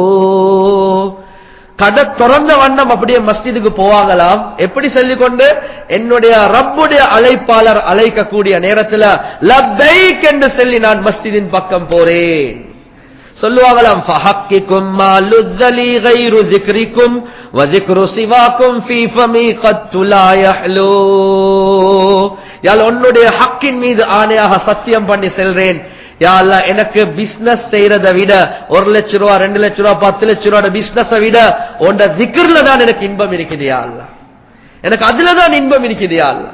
கடை திறந்த வண்ணம் அப்படியே மஸ்ஜிதுக்கு போவாங்களாம் எப்படி சொல்லிக்கொண்டு என்னுடைய ரப்புடைய அழைப்பாளர் அழைக்கக்கூடிய நேரத்தில் லப்பைக் என்று சொல்லி நான் மஸ்ஜிதின் பக்கம் போறேன் சொல்லுவாங்களாம் فحقكم ما لذ لي غير ذكركم وذكر سواكم في فمي قد لا يحلو யால் உன்னுடைய ஹக்கின் மீது ஆணையாக சத்தியம் பண்ணி செல்றேன் யா அல்லாஹ் எனக்கு பிசினஸ் செய்யறதை விட ஒரு லட்ச ரூபா ரெண்டு லட்ச ரூபா பத்து லட்ச ரூபா பிசினஸை விட உன்ட திக்ர்ல தான் எனக்கு இன்பம் இருக்குது யா அல்லாஹ் எனக்கு அதுல தான் இன்பம் இருக்குது யா அல்லாஹ்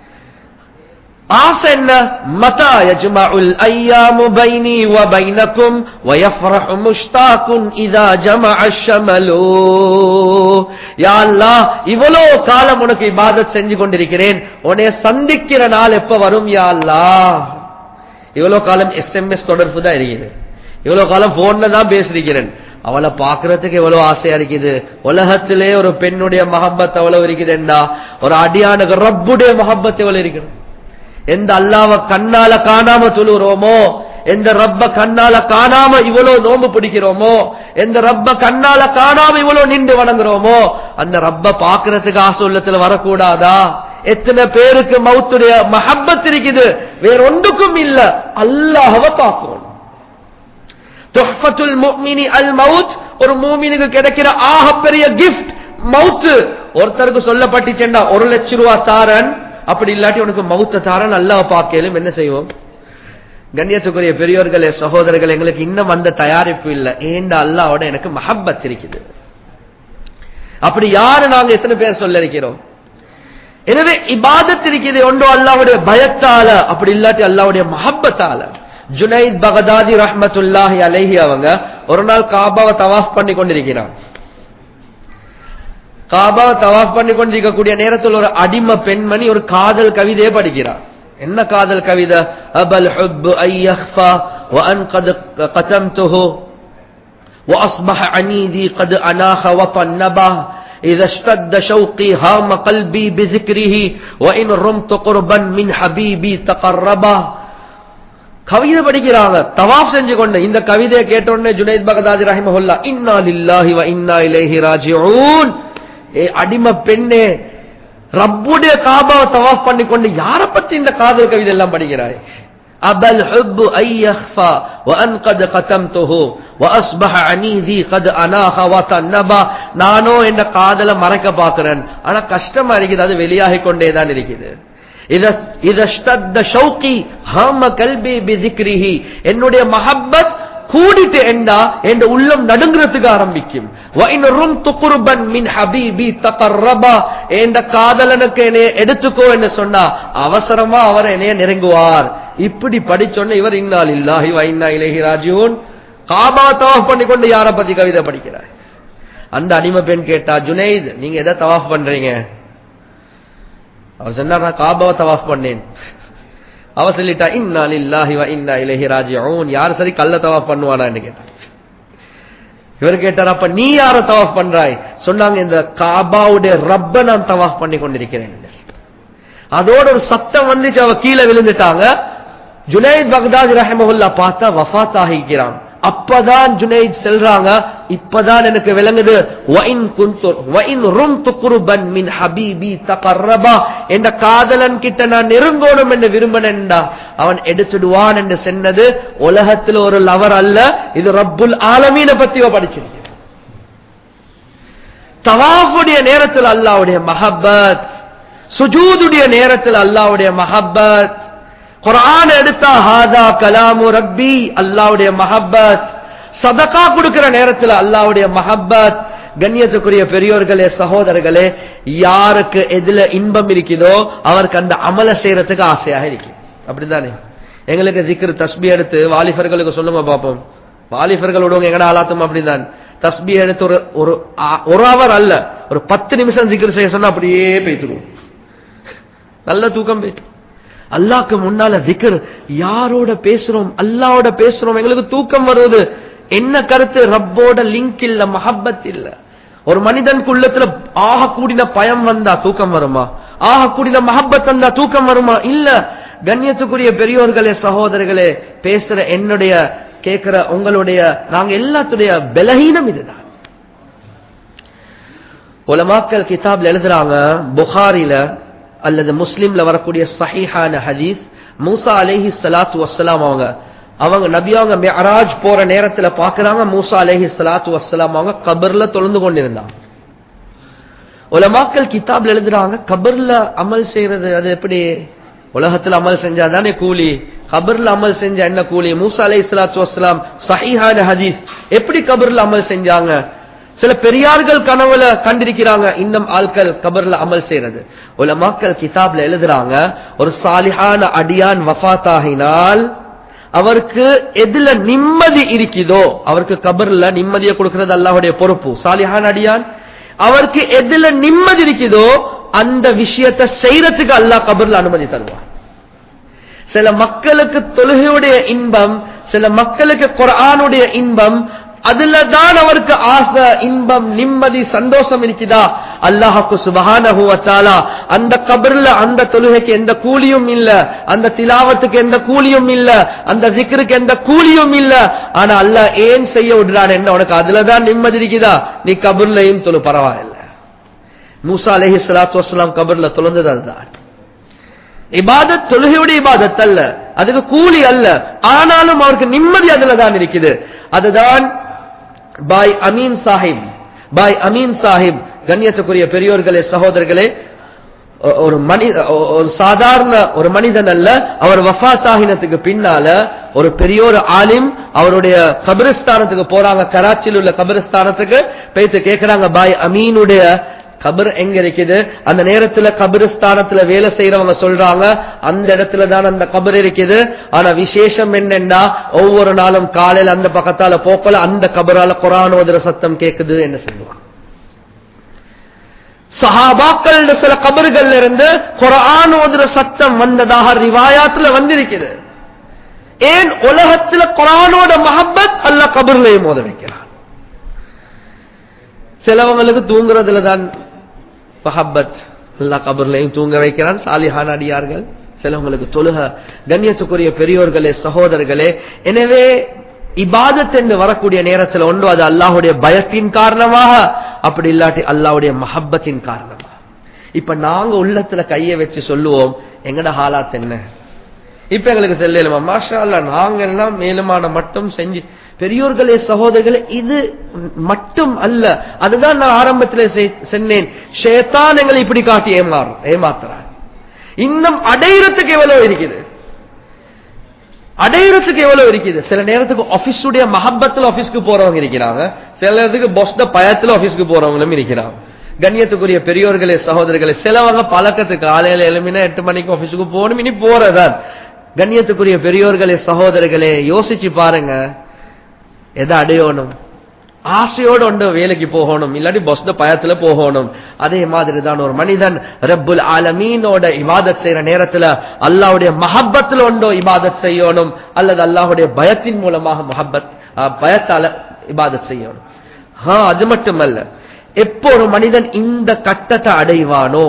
ஆசை என்ன மதா யஜ்மஉல் ஐயாமு பைனி வ பைனக்கும் வ யஃப்ரஹு முஷ்தாகுன் இதா ஜமஅ ஷமலு யா அல்லாஹ் இவ்வளோ காலம் உனக்கு இபாதத் செஞ்சு கொண்டிருக்கிறேன் உன்னை சந்திக்கிற நாள் எப்ப வரும் யா அல்லாஹ் இவ்வளவு காலம் எஸ்எம்எஸ் தொடர்பு தான் இருக்குது இவ்வளவு காலம் போன்ல தான் பேசிருக்கிறேன் அவளை பாக்குறதுக்கு எவ்வளவு ஆசையா இருக்குது உலகத்திலே ஒரு பெண்ணுடைய மஹப்பத் அவ்வளவு இருக்குதுண்டா ஒரு அடியானுக்கு ரப்புடைய மஹப்பத் எவ்வளவு இருக்குது எந்த அல்லாவ கண்ணால காணாம தொழுகிறோமோ எந்த ரப்ப கண்ணால காணாம இவ்வளவு நோம்பு பிடிக்கிறோமோ எந்த ரப்ப கண்ணால காணாம இவ்வளவு நின்று வணங்குறோமோ அந்த ரப்ப பாக்குறதுக்கு ஆசை உள்ளத்துல வரக்கூடாதா எத்தனை பேருக்கு மவுத்துடைய மஹப்பத் இருக்குது வேற ஒன்றுக்கும் இல்ல அல்லாஹவ பார்க்கணும் துஹ்ஃபத்துல் முஃமினி அல் மவுத் ஒரு மூமினுக்கு கிடைக்கிற ஆகப்பெரிய கிஃப்ட் மவுத் ஒருத்தருக்கு சொல்லப்பட்டுச்சேண்டா ஒரு லட்சம் ரூபா தாரன் அப்படி இல்லாட்டி உனக்கு மவுத்த தாரன் அல்லாஹ் பார்க்கலும் என்ன செய்வோம் கண்ணியத்துக்குரிய பெரியோர்களே சகோதரர்கள் எங்களுக்கு இன்னும் அந்த தயாரிப்பு இல்ல ஏண்டா அல்லாவோட எனக்கு மஹப்பத் இருக்குது அப்படி யாரு நாங்க எத்தனை பேர் சொல்ல இருக்கிறோம் எனவே இபாதத் இருக்குது ஒன்றோ அல்லாவுடைய பயத்தால அப்படி இல்லாட்டி அல்லாவுடைய மஹப்பத்தால ஜுனைத் பகதாதி ரஹ்மத்துல்லாஹி அலைஹி அவங்க ஒரு நாள் காபாவை தவாஃப் பண்ணி கொண்டிருக்கிறான் காபாவை தவாஃப் பண்ணி கொண்டிருக்கக்கூடிய நேரத்தில் ஒரு அடிம பெண்மணி ஒரு காதல் கவிதையை படிக்கிறார் என்ன காதல் கவிதை அபல் ஹுப் ஐயஹ்ஃபா وأن قد قتمته وأصبح عنيدي قد أناخ وطنبه إذا اشتد شوقي هام قلبي بذكره وإن رمت قربا من حبيبي تقربا கவிதை படிக்கிறாங்க தவாப் செஞ்சு கொண்டு இந்த கவிதையை கேட்ட உடனே ஜுனைத் பகதாதி ரஹிமஹுல்லா இன்னா லில்லாஹி வ இன்னா இலைஹி ராஜிஊன் ஏ அடிமை பெண்ணே ரப்புடைய காபாவை தவாஃப் பண்ணி கொண்டு யார பத்தி இந்த காதல் கவிதை எல்லாம் படிக்கிறாய் அபல் ஹுப் ஐ யஹ்ஃபா وان قد قتمته واصبح عنيدي قد اناخ وتنبا நானோ என்ன காதல மறைக்க பார்க்கிறேன் ஆனா கஷ்டமா இருக்குது அது வெளியாகி கொண்டே தான் இருக்குது என்னுடைய மஹப்பத் கூடிட்டு என்றா என் உள்ளம் நடுங்கிறதுக்கு ஆரம்பிக்கும் என்ற காதலனுக்கு என்னைய எடுத்துக்கோ என்று சொன்னா அவசரமா அவர் என்னைய நெருங்குவார் இப்படி படிச்சொன்ன இவர் இன்னால் இல்லாஹி வைனா இலகி ராஜீவன் காபா தவாஃப் பண்ணி கொண்டு யார பத்தி கவிதை படிக்கிறார் அந்த அடிமை பெண் கேட்டா ஜுனைத் நீங்க எதை தவாஃப் பண்றீங்க அவர் சொன்னார் நான் காபாவை தவாஃப் பண்ணேன் அவ சொல்லிட்டா இன்னா லில்லாஹி வ இன்னா இலைஹி ராஜிஊன் யார் சரி கல்ல தவாஃப் பண்ணுவானான்னு கேட்டார் இவர் கேட்டார் அப்ப நீ யார தவாஃப் பண்றாய் சொன்னாங்க இந்த காபாவுடைய ரப்ப நான் தவாஃப் பண்ணி கொண்டிருக்கிறேன் அதோட ஒரு சத்தம் வந்துச்சு அவ கீழே விழுந்துட்டாங்க ஜுனைத் பக்தாதி ரஹமஹுல்லா பார்த்தா வஃத் ஆகிக்கிறான் அப்பதான் ஜுனைத் செல்றாங்க இப்பதான் எனக்கு விளங்குது என்ற காதலன் கிட்ட நான் நெருங்கோணும் என்று விரும்பினேன்டா அவன் எடுத்துடுவான் என்று சொன்னது உலகத்தில் ஒரு லவர் அல்ல இது ரப்புல் ஆலமீன பத்தியோ படிச்சிருக்கேன் தவாஃபுடைய நேரத்தில் அல்லாவுடைய மஹப்பத் சுஜூதுடைய நேரத்தில் அல்லாவுடைய மஹப்பத் குரான் எடுத்தா ஹாதா கலாமு ரப்பி அல்லாவுடைய மஹப்பத் சதகா கொடுக்கிற நேரத்தில் அல்லாவுடைய மஹப்பத் கண்ணியத்துக்குரிய பெரியோர்களே சகோதரர்களே யாருக்கு எதுல இன்பம் இருக்குதோ அவருக்கு அந்த அமல செய்யறதுக்கு ஆசையாக இருக்கு அப்படித்தானே எங்களுக்கு திக்ரு தஸ்பி எடுத்து வாலிபர்களுக்கு சொல்லுங்க பாப்போம் வாலிபர்களோட எங்கட ஆளாத்தும் அப்படிதான் தஸ்பி எடுத்து ஒரு ஒரு ஒரு அவர் அல்ல ஒரு பத்து நிமிஷம் திக்ரு செய்ய சொன்னா அப்படியே பேத்துருவோம் நல்ல தூக்கம் போயிட்டு அல்லாக்கு முன்னால திக்கர் யாரோட பேசுறோம் அல்லாவோட பேசுறோம் எங்களுக்கு தூக்கம் வருவது என்ன கருத்து ரப்போட லிங்க் இல்ல மஹப்பத் இல்ல ஒரு மனிதனுக்கு உள்ளத்துல ஆக கூடின பயம் வந்தா தூக்கம் வருமா ஆக கூடின மஹப்பத் வந்தா தூக்கம் வருமா இல்ல கண்ணியத்துக்குரிய பெரியோர்களே சகோதரர்களே பேசுற என்னுடைய கேட்கிற உங்களுடைய நாங்க எல்லாத்துடைய பலகீனம் இதுதான் உலமாக்கல் கிதாப்ல எழுதுறாங்க புகாரில அல்லது முஸ்லீம்ல வரக்கூடிய சஹீஹான ஹதீஸ் மூசா அலேஹி சலாத்து வசலாம் அவங்க அவங்க நபி அவங்க மெஹராஜ் போற நேரத்துல பாக்குறாங்க மூசா அலைஹி ஸலாத்து வஸ்ஸலாம் அவங்க கபர்ல தொழுந்து கொண்டிருந்தாங்க உலமாக்கள் கிதாப்ல எழுதுறாங்க கபர்ல அமல் செய்யறது அது எப்படி உலகத்துல அமல் செஞ்சா தானே கூலி கபர்ல அமல் செஞ்சா என்ன கூலி மூசா அலை சலாத்து வஸ்லாம் சஹீஹான ஹதீஸ் எப்படி கபர்ல அமல் செஞ்சாங்க சில பெரியார்கள் கனவுல கண்டிருக்கிறாங்க இன்னும் ஆட்கள் கபர்ல அமல் செய்யறது உலமாக்கள் கிதாப்ல எழுதுறாங்க ஒரு சாலிஹான அடியான் வஃபாத்தாகினால் அவருக்கு எதுல நிம்மதி இருக்குதோ அவருக்கு கபர்ல நிம்மதியை கொடுக்கிறது அல்லாஹ்வுடைய பொறுப்பு சாலிஹான் அடியான் அவருக்கு எதுல நிம்மதி இருக்குதோ அந்த விஷயத்தை செய்யறதுக்கு அல்லாஹ் கபர்ல அனுமதி தருவான் சில மக்களுக்கு தொழுகையுடைய இன்பம் சில மக்களுக்கு குர்ஆனுடைய இன்பம் அதுல தான் அவருக்கு ஆசை இன்பம் நிம்மதி சந்தோஷம் இருக்குதா அல்லாஹுக்கு சுபஹானஹு வ தஆலா அந்த கபர்ல அந்த தொழுகைக்கு எந்த கூலியும் இல்ல அந்த திலாவத்துக்கு எந்த கூலியும் இல்ல அந்த zikருக்கு எந்த கூலியும் இல்ல ஆனா அல்லாஹ் ஏன் செய்ய விடுறான் என்ன உனக்கு அதுல தான் நிம்மதி இருக்குதா நீ கபர்லயும் தொழு பரவாயில்ல மூசா அலைஹி ஸலாத்து வஸலாம் கபர்ல தொழுந்தது அதுதான் இபாதத் தொழுகையுடைய இபாதத் அல்ல அதுக்கு கூலி அல்ல ஆனாலும் அவருக்கு நிம்மதி அதுல தான் இருக்குது அதுதான் பாய் அமீன் சாஹிப் பாய் அமீன் சாஹிப் கண்ணியத்துக்குரிய பெரியோர்களே சகோதரர்களே ஒ- ஒரு மனித ஒ- ஒரு சாதாரண ஒரு மனிதன் அல்ல அவர் வஃபாத்தாகினத்துக்கு பின்னால ஒரு பெரிய ஒரு ஆலிம் அவருடைய கபிரஸ்தானத்துக்கு போறாங்க கராச்சியில் உள்ள கபிரஸ்தானத்துக்கு போயிட்டு கேக்குறாங்க பாய் அமீனுடைய கபர் எங்க இருக்குது அந்த நேரத்துல கபிரஸ்தானத்துல வேலை செய்யறவங்க சொல்றாங்க அந்த இடத்துல தான் அந்த கபர் இருக்குது ஆனா விசேஷம் என்னன்னா ஒவ்வொரு நாளும் காலையில அந்த பக்கத்தால போக்கல அந்த கபரால குரான் ஓதுற சத்தம் கேக்குது என்ன சொல்லுவாங்க சஹாபாக்கள் சில கபர்கள் இருந்து குரான் ஓதுற சத்தம் வந்ததாக ரிவாயாத்துல வந்திருக்குது ஏன் உலகத்துல குரானோட மஹப்பத் அல்ல கபர்லையும் ஓத வைக்கிறான் சிலவங்களுக்கு தூங்குறதுல தான் மஹப்பத் அல்லா கபர்லையும் தூங்க வைக்கிறான் சாலிஹான் அடியார்கள் சிலவங்களுக்கு தொழுக கண்ணியத்துக்குரிய பெரியோர்களே சகோதரர்களே எனவே இபாதத் என்று வரக்கூடிய நேரத்தில் ஒன்று அது அல்லாஹுடைய பயத்தின் காரணமாக அப்படி இல்லாட்டி அல்லாஹ்வுடைய மஹப்பத்தின் காரணமாக இப்ப நாங்க உள்ளத்துல கைய வச்சு சொல்லுவோம் எங்கட ஹாலாத் என்ன இப்ப எங்களுக்கு செல்லலுமா மாஷா அல்லா நாங்க எல்லாம் மேலுமான மட்டும் செஞ்சு பெரியோர்களே சகோதரர்களே இது மட்டும் அல்ல அதுதான் நான் ஆரம்பத்தில் சொன்னேன் ஷேத்தான் எங்களை இப்படி காட்டி ஏமாறு ஏமாத்துறார் இன்னும் அடையிறதுக்கு எவ்வளவு இருக்குது அடையிறதுக்கு எவ்வளவு இருக்குது சில நேரத்துக்கு ஆபீஸுடைய மஹப்பத்துல ஆபீஸ்க்கு போறவங்க இருக்கிறாங்க சில நேரத்துக்கு பொஸ்ட பயத்துல ஆபீஸ்க்கு போறவங்களும் இருக்கிறாங்க கண்ணியத்துக்குரிய பெரியோர்களே சகோதரர்களே சிலவங்க பழக்கத்துக்கு காலையில எழுமினா எட்டு மணிக்கு ஆபீஸுக்கு போகணும் இனி போறதான் கண்ணியத்துக்குரிய பெரியோர்களே சகோதரர்களே யோசிச்சு பாருங்க எதை அடையணும் ஆசையோடு ஒன்று வேலைக்கு போகணும் இல்லாட்டி பஸ்ல பயத்துல போகணும் அதே மாதிரி தான் ஒரு மனிதன் ரப்புல் ஆலமீனோட இபாதத் செய்யற நேரத்துல அல்லாஹ்வுடைய மஹப்பத்துல ஒன்றோ இபாதத் செய்யணும் அல்லது அல்லாஹ்வுடைய பயத்தின் மூலமாக மஹப்பத் அஹ், பயத்தால இபாதத் செய்யணும் ஆ அது மட்டுமல்ல எப்போ ஒரு மனிதன் இந்த கட்டத்தை அடைவானோ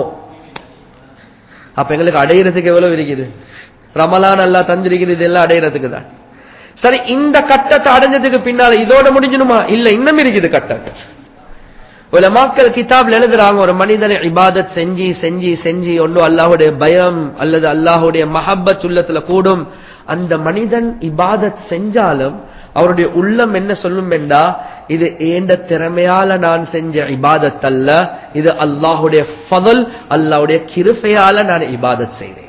அப்ப எங்களுக்கு அடையிறதுக்கு எவ்வளவு இருக்குது ரமலான் எல்லாம் தந்திருக்கிறது இதெல்லாம் அடையிறதுக்கு தான் சரி இந்த கட்டத்தை அடைஞ்சதுக்கு பின்னால இதோட முடிஞ்சணுமா இல்ல இன்னும் இருக்குது கட்டங்கள் உலமாக்கள் கிதாப்ல எழுதுறாங்க ஒரு மனிதனை இபாதத் செஞ்சு செஞ்சு செஞ்சு ஒன்றும் அல்லாஹுடைய பயம் அல்லது அல்லாஹுடைய மஹப்பத் உள்ளத்துல கூடும் அந்த மனிதன் இபாதத் செஞ்சாலும் அவருடைய உள்ளம் என்ன சொல்லும் என்றா இது ஏண்ட திறமையால நான் செஞ்ச இபாதத் அல்ல இது அல்லாஹுடைய ஃபதல் அல்லாஹுடைய கிருபையால நான் இபாதத் செய்தேன்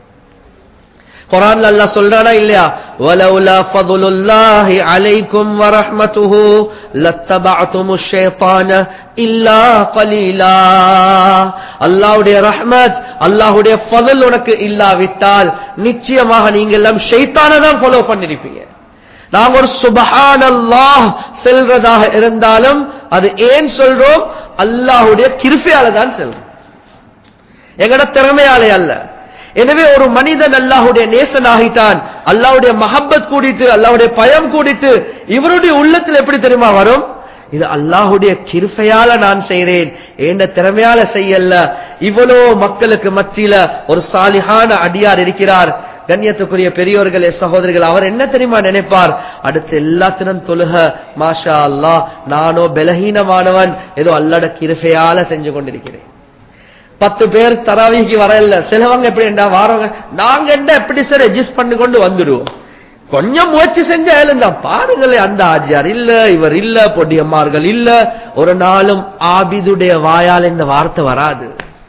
குரான்ல அல்லாஹ் சொல்றானா இல்லையா வலவுலா ஃபதுலுல்லாஹி அலைக்கும் வரஹ்மத்துஹு லத்தபஅதுமுஷ் ஷைத்தான இல்லா கலீலா அல்லாஹ்வுடைய ரஹ்மத் அல்லாஹ்வுடைய ஃபضல் உனக்கு இல்லாவிட்டால் நிச்சயமாக நீங்க எல்லாம் ஷைத்தானை தான் ஃபாலோ பண்ணிருப்பீங்க நாங்க ஒரு சுபஹானல்லாஹ் செல்றதாக இருந்தாலும் அது ஏன் சொல்றோம் அல்லாஹ்வுடைய கிருபையால தான் செல்றோம் எங்கட திறமையாலே அல்ல எனவே ஒரு மனிதன் அல்லாஹுடைய நேசன் ஆகிட்டான் அல்லாஹுடைய மஹப்பத் கூடிட்டு அல்லாஹுடைய பயம் கூடிட்டு இவருடைய உள்ளத்தில் எப்படி தெரியுமா வரும் இது அல்லாஹுடைய கிருபையால நான் செய்றேன் ஏண்ட திறமையால செய்யல இவ்வளோ மக்களுக்கு மத்தியில ஒரு சாலிஹான அடியார் இருக்கிறார் கண்ணியத்துக்குரிய பெரியோர்களே சகோதரிகள் அவர் என்ன தெரியுமா நினைப்பார் அடுத்து எல்லாத்திനും தொழுக மாஷா அல்லாஹ் நானோ பலஹீனமானவன் ஏதோ அல்லாட கிருபையால செஞ்சு கொண்டிருக்கிறேன் பத்து பேர் தராவிக்கு வரல சிலவங்க எப்படி என்ன வாரவங்க நாங்க என்ன எப்படி சார் அட்ஜஸ்ட் பண்ணி கொண்டு வந்துடுவோம் கொஞ்சம் முயற்சி செஞ்சா எழுந்தான் பாருங்களேன் அந்த ஆஜியார் இல்ல இவர் இல்ல பொடியம்மார்கள் இல்ல ஒரு நாளும் ஆபிதுடைய வாயால் இந்த வார்த்தை வராது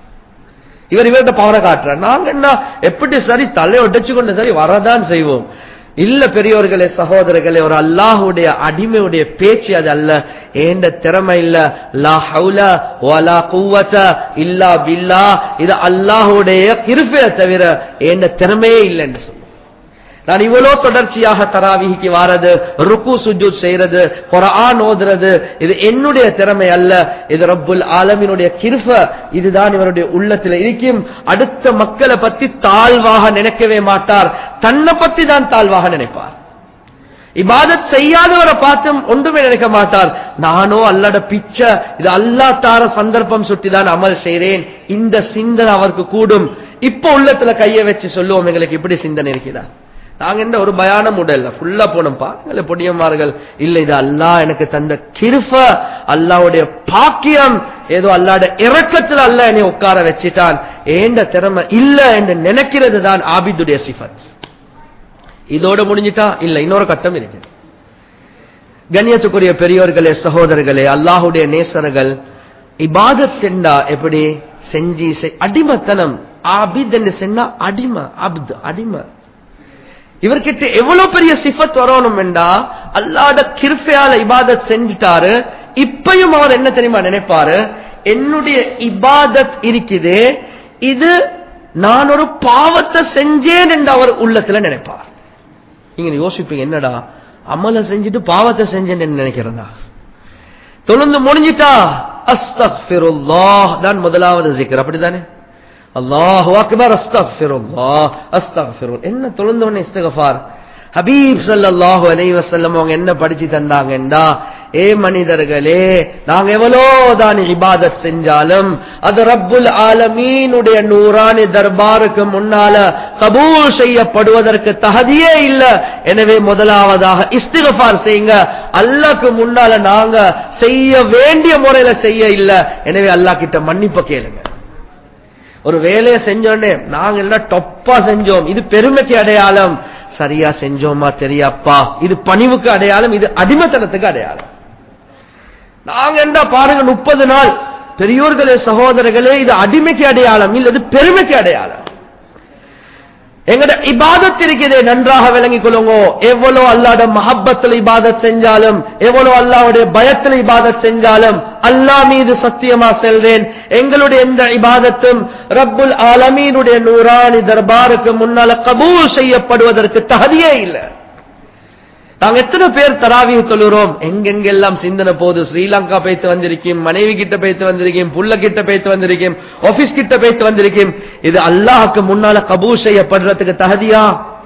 இவர் இவர்கிட்ட பவரை காட்டுறார் நாங்க என்ன எப்படி சரி தலையை உடைச்சு கொண்டு சரி வரதான் செய்வோம் இல்ல பெரியோர்களே சகோதரர்களே ஒரு அல்லாஹுடைய அடிமையுடைய பேச்சு அது அல்ல ஏண்ட திறமை இல்ல லா ஹவுல வலா குவத இல்லா பில்லா இது அல்லாஹுடைய கிருபையை தவிர ஏண்ட திறமையே இல்லைன்னு சொல்லுவோம் நான் இவ்வளவு தொடர்ச்சியாக தராவிக்கு வாரது ருக்கு சுஜூத் செய்யறது குரான் ஓதுறது இது என்னுடைய திறமை அல்ல இது ரப்புல் ஆலமினுடைய கிருப இதுதான் இவருடைய உள்ளத்தில் இருக்கும் அடுத்த மக்களை பத்தி தாழ்வாக நினைக்கவே மாட்டார் தன்னை பத்தி தான் தாழ்வாக நினைப்பார் இபாதத் செய்யாதவரை பார்த்தும் ஒன்றுமே நினைக்க மாட்டார் நானோ அல்லாட பிச்சை இது அல்லா தார சந்தர்ப்பம் சுட்டிதான் அமல் செய்றேன் இந்த சிந்தனை அவருக்கு கூடும் இப்ப உள்ளத்துல கைய வச்சு சொல்லுவோம் எங்களுக்கு இப்படி சிந்தனை இருக்கிறா நாங்க என்ன ஒரு பயானம் உடல்ல ஃபுல்லா போனோம் பாருங்களே பொடியம்மார்கள் இல்ல இது அல்லாஹ் எனக்கு தந்த கிருஃப அல்லாவுடைய பாக்கியம் ஏதோ அல்லாட இறக்கத்துல அல்ல என்னை உட்கார வச்சிட்டான் ஏண்ட திறமை இல்ல என்று நினைக்கிறது தான் ஆபிதுடைய சிஃபத் இதோட முடிஞ்சிட்டா இல்ல இன்னொரு கட்டம் இருக்கு கண்ணியத்துக்குரிய பெரியோர்களே சகோதரர்களே அல்லாஹுடைய நேசர்கள் இபாதத் என்றா எப்படி செஞ்சி செய்- அடிமைத்தனம் ஆபித் என்று சொன்னா அடிமை அப்து அடிமை இவர்கிட்ட எவ்வளவு பெரிய சிஃபத் வரணும் என்றா அல்லாட கிருஃபையால இபாதத் செஞ்சுட்டாரு இப்பயும் அவர் என்ன தெரியுமா நினைப்பாரு என்னுடைய இபாதத் இருக்குது இது நான் ஒரு பாவத்தை செஞ்சேன் என்று அவர் உள்ளத்துல நினைப்பார் நீங்க யோசிப்பீங்க என்னடா அமல செஞ்சுட்டு பாவத்தை செஞ்சேன்னு நினைக்கிறதா தொழுந்து முடிஞ்சிட்டா அஸ்தக்ஃபிருல்லாஹ் தான் முதலாவது ஜிக்கர் அப்படிதானே அல்லாஹு அக்பர் அஸ்தக்ஃபிருல்லாஹ் அஸ்தக்ஃபிருல் என்ன தொழுந்தவனே இஸ்திகஃபார் ஹபீப் ஸல்லல்லாஹு அலைஹி வஸல்லம் அவங்க என்ன படிச்சு தந்தாங்கண்டா ஏ மனிதர்களே நாங்க எவ்வளவுதான் இபாதத் செஞ்சாலும் அது ரப்புல் ஆலமீனுடைய நூறானி தர்பாருக்கு முன்னால கபூல் செய்யப்படுவதற்கு தகுதியே இல்ல எனவே முதலாவதாக இஸ்திகஃபார் செய்யுங்க அல்லாஹ்க்கு முன்னால நாங்க செய்ய வேண்டிய முறையில செய்ய இல்ல எனவே அல்லாஹ் கிட்ட மன்னிப்பு கேளுங்க ஒரு வேலையை செஞ்சோடனே நாங்க எல்லாம் டொப்பா செஞ்சோம் இது பெருமைக்கு அடையாளம் சரியா செஞ்சோமா தெரியாப்பா இது பணிவுக்கு அடையாளம் இது அடிமைத்தனத்துக்கு அடையாளம் நாங்க என்ன பாருங்க முப்பது நாள் பெரியோர்களே சகோதரர்களே இது அடிமைக்கு அடையாளம் இல்ல இது பெருமைக்கு அடையாளம் எங்கட இபாதத் இருக்கிறதே நன்றாக விளங்கிக் கொள்ளுங்க எவ்வளவு அல்லாட மஹப்பத்தில் இபாதத் செஞ்சாலும் எவ்வளவு அல்லாவுடைய பயத்தில் இபாதத் செஞ்சாலும் அல்லாஹ் மீது சத்தியமா செல்றேன் எங்களுடைய எந்த இபாதத்தும் ரப்புல் ஆலமீனுடைய நூறானி தர்பாருக்கு முன்னால கபூல் செய்யப்படுவதற்கு தகுதியே இல்லை நாங்க எத்தனை பேர் தராவி தொழுகிறோம் எங்கெங்கெல்லாம் சிந்தனை போது ஸ்ரீலங்கா போய்த்து வந்திருக்கேன் மனைவி கிட்ட போய்த்து வந்திருக்கேன் புள்ள கிட்ட போய்த்து வந்திருக்கேன் ஆபீஸ் கிட்ட போய்த்து வந்திருக்கேன் இது அல்லாஹ்க்கு முன்னால கபூல் செய்யப்படுறதுக்கு தகுதியா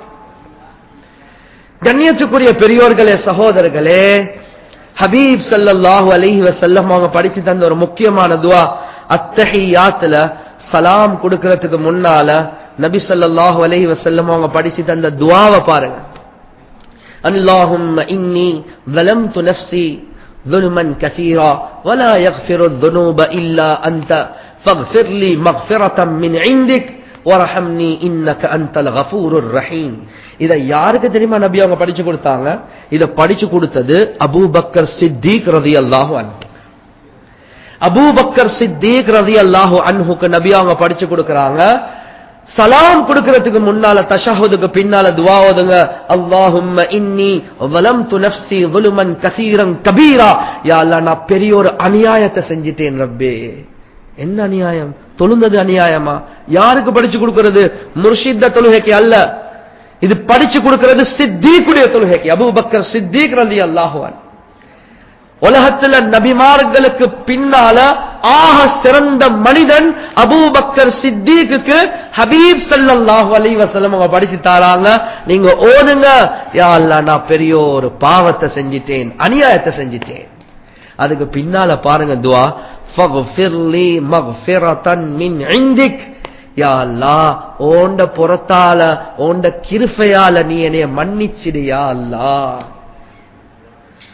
கண்ணியத்துக்குரிய பெரியோர்களே சகோதரர்களே ஹபீப் ஸல்லல்லாஹு அலைஹி வஸல்லம் அவங்க படிச்சு தந்த ஒரு முக்கியமான துவா அத்தஹியாத்துல சலாம் கொடுக்கறதுக்கு முன்னால நபி ஸல்லல்லாஹு அலைஹி வஸல்லம் அவங்க படிச்சு தந்த துவாவை பாருங்க اللهم إني ظلمت نفسي ظلما كثيرا ولا يغفر الذنوب إلا أنت فاغفر لي مغفرة من عندك ورحمني إنك أنت الغفور الرحيم இதை யாருக்கு தெரியுமா நபி அவங்க படிச்சு கொடுத்தாங்க இதை படிச்சு கொடுத்தது அபூபக்கர் சித்திக் ரதி அல்லாஹு அன்ஹு அபூபக்கர் சித்திக் ரதி அல்லாஹு அன்ஹுக்கு நபி அவங்க படிச்சு கொடுக்கறாங்க சலாம் கொடுக்கிறதுக்கு முன்னால தஷஹுதுக்கு பின்னால துவா ஓதுங்க அல்லாஹும்ம இன்னி வலம்து நஃப்ஸி ظلمًا கசீரன் கபீரா யா அல்லாஹ் நான் பெரிய ஒரு அநியாயத்தை செஞ்சிட்டேன் ரப்பே என்ன அநியாயம் தொழுந்தது அநியாயமா யாருக்கு படிச்சு கொடுக்கிறது முர்ஷித்த தொழுகைக்கு அல்ல இது படிச்சு கொடுக்கிறது சித்தீக்குடைய தொழுகைக்கு அபூபக்கர் சித்தீக் ரலி அல்லாஹுவான் உலகத்துல நபிமார்களுக்கு பின்னால ஆக சிறந்த மனிதன் அபூபக்கர் சித்திக்கு ஹபீப் ஸல்லல்லாஹு அலைஹி வஸல்லம் அவங்க படிச்சு தாராங்க நீங்க ஓதுங்க யா அல்லாஹ் நான் பெரிய ஒரு பாவத்தை செஞ்சிட்டேன் அநியாயத்தை செஞ்சிட்டேன் அதுக்கு பின்னால பாருங்க துவா ஃபக்ஃபிர்லி மக்ஃபிரத்தன் மின் இந்திக் யா அல்லாஹ் ஓண்ட புறத்தால ஓண்ட கிருபையால நீ என்னைய மன்னிச்சிடு யா அல்லாஹ்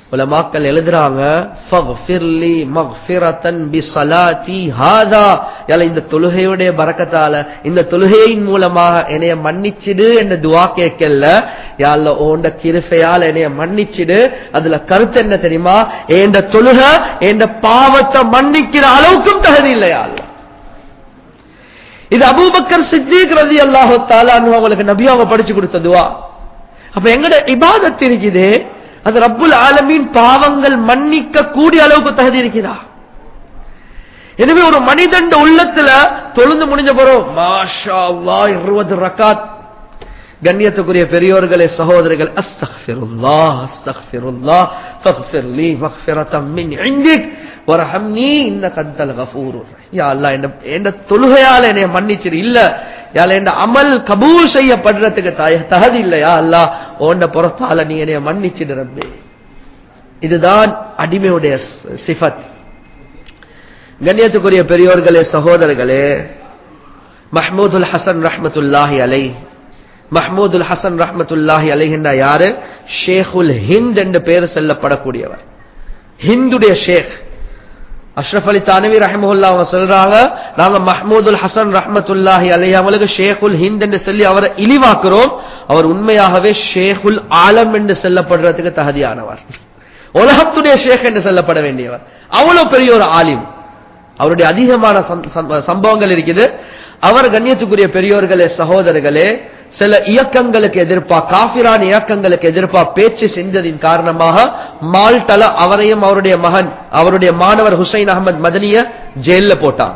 உலமாக்கள் எழுதுறாங்க ஃபக்ஃபிர்லி மக்ஃபிரத்தன் பிஸலாத்தி ஹாதா யால இந்த தொழுகையுடைய பறக்கத்தால இந்த தொழுகையின் மூலமாக என்னைய மன்னிச்சிடு என்ற துவா கேட்கல யாழ்ல ஓண்ட கிருஃபையால என்னைய மன்னிச்சிடு அதுல கருத்து என்ன தெரியுமா ஏண்ட தொழுக ஏண்ட பாவத்தை மன்னிக்கிற அளவுக்கும் தகுதி இல்லையா அல்ல இது அபூபக்கர் சித்திக் ரதி அல்லாஹு தாலான்னு அவங்களுக்கு நபி அவங்க படிச்சு கொடுத்த துவா அப்ப எங்கட இபாதத் இருக்குது அது ரப்புல் ஆலமீன் பாவங்கள் மன்னிக்க கூடிய அளவுக்கு தகுதி இருக்குதா எனவே ஒரு மனிதன் உள்ளத்துல தொழுந்து முடிஞ்ச பிறகு மாஷா அல்லாஹ் இருபது ரக்காத் கண்ணியத்துக்குரிய பெரியோர்களே சகோதரர்கள் அஸ்தக்ஃபிருல்லாஹ் அஸ்தக்ஃபிருல்லாஹ் ஃபக்ஃபிர் லீ மக்ஃபிரத்தம் மின் இன்திக் வர்ஹம்னி இன்னக அன்தல் கஃபூருர் யா அல்லாஹ் என்ன என்ன தொழுகையால என்னை மன்னிச்சிரு இல்ல யால என்ன அமல் கபூல் செய்யப்படுறதுக்கு தாய தகுதி இல்ல யா அல்லாஹ் ஓண்ட புறத்தால நீ என்னை மன்னிச்சிடு ரப்பே இதுதான் அடிமையுடைய சிஃபத் கண்ணியத்துக்குரிய பெரியோர்களே சகோதரர்களே மஹ்மூதுல் ஹசன் ரஹ்மத்துல்லாஹி அலை மஹ்மூதுல் ஹசன் ரஹ்மத்துல்லாஹி அலைகின்ற யாரு ஷேகுல் ஹிந்த் என்று பெயர் செல்லப்படக்கூடியவர் ஹிந்துடைய ஷேக் அஷ்ரஃப் அலி தானவி ரஹமுல்லா அவங்க சொல்றாங்க நாங்க மஹ்மூதுல் ஹசன் ரஹ்மத்துல்லாஹி அலை அவங்களுக்கு ஷேகுல் ஹிந்த் என்று சொல்லி அவரை இழிவாக்குறோம் அவர் உண்மையாகவே ஷேகுல் ஆலம் என்று செல்லப்படுறதுக்கு தகுதியானவர் உலகத்துடைய ஷேக் என்று செல்லப்பட வேண்டியவர் அவ்வளவு பெரிய ஒரு ஆலிம் அவருடைய அதிகமான சம்பவங்கள் இருக்குது அவர் கண்ணியத்துக்குரிய பெரியோர்களே சகோதரர்களே சில இயக்கங்களுக்கு எதிர்ப்பா காபிரான இயக்கங்களுக்கு எதிர்ப்பா பேச்சு செஞ்சதின் காரணமாக மால்டல அவரையும் அவருடைய மகன் அவருடைய மாணவர் ஹுசைன் அகமது மதனிய ஜெயில போட்டான்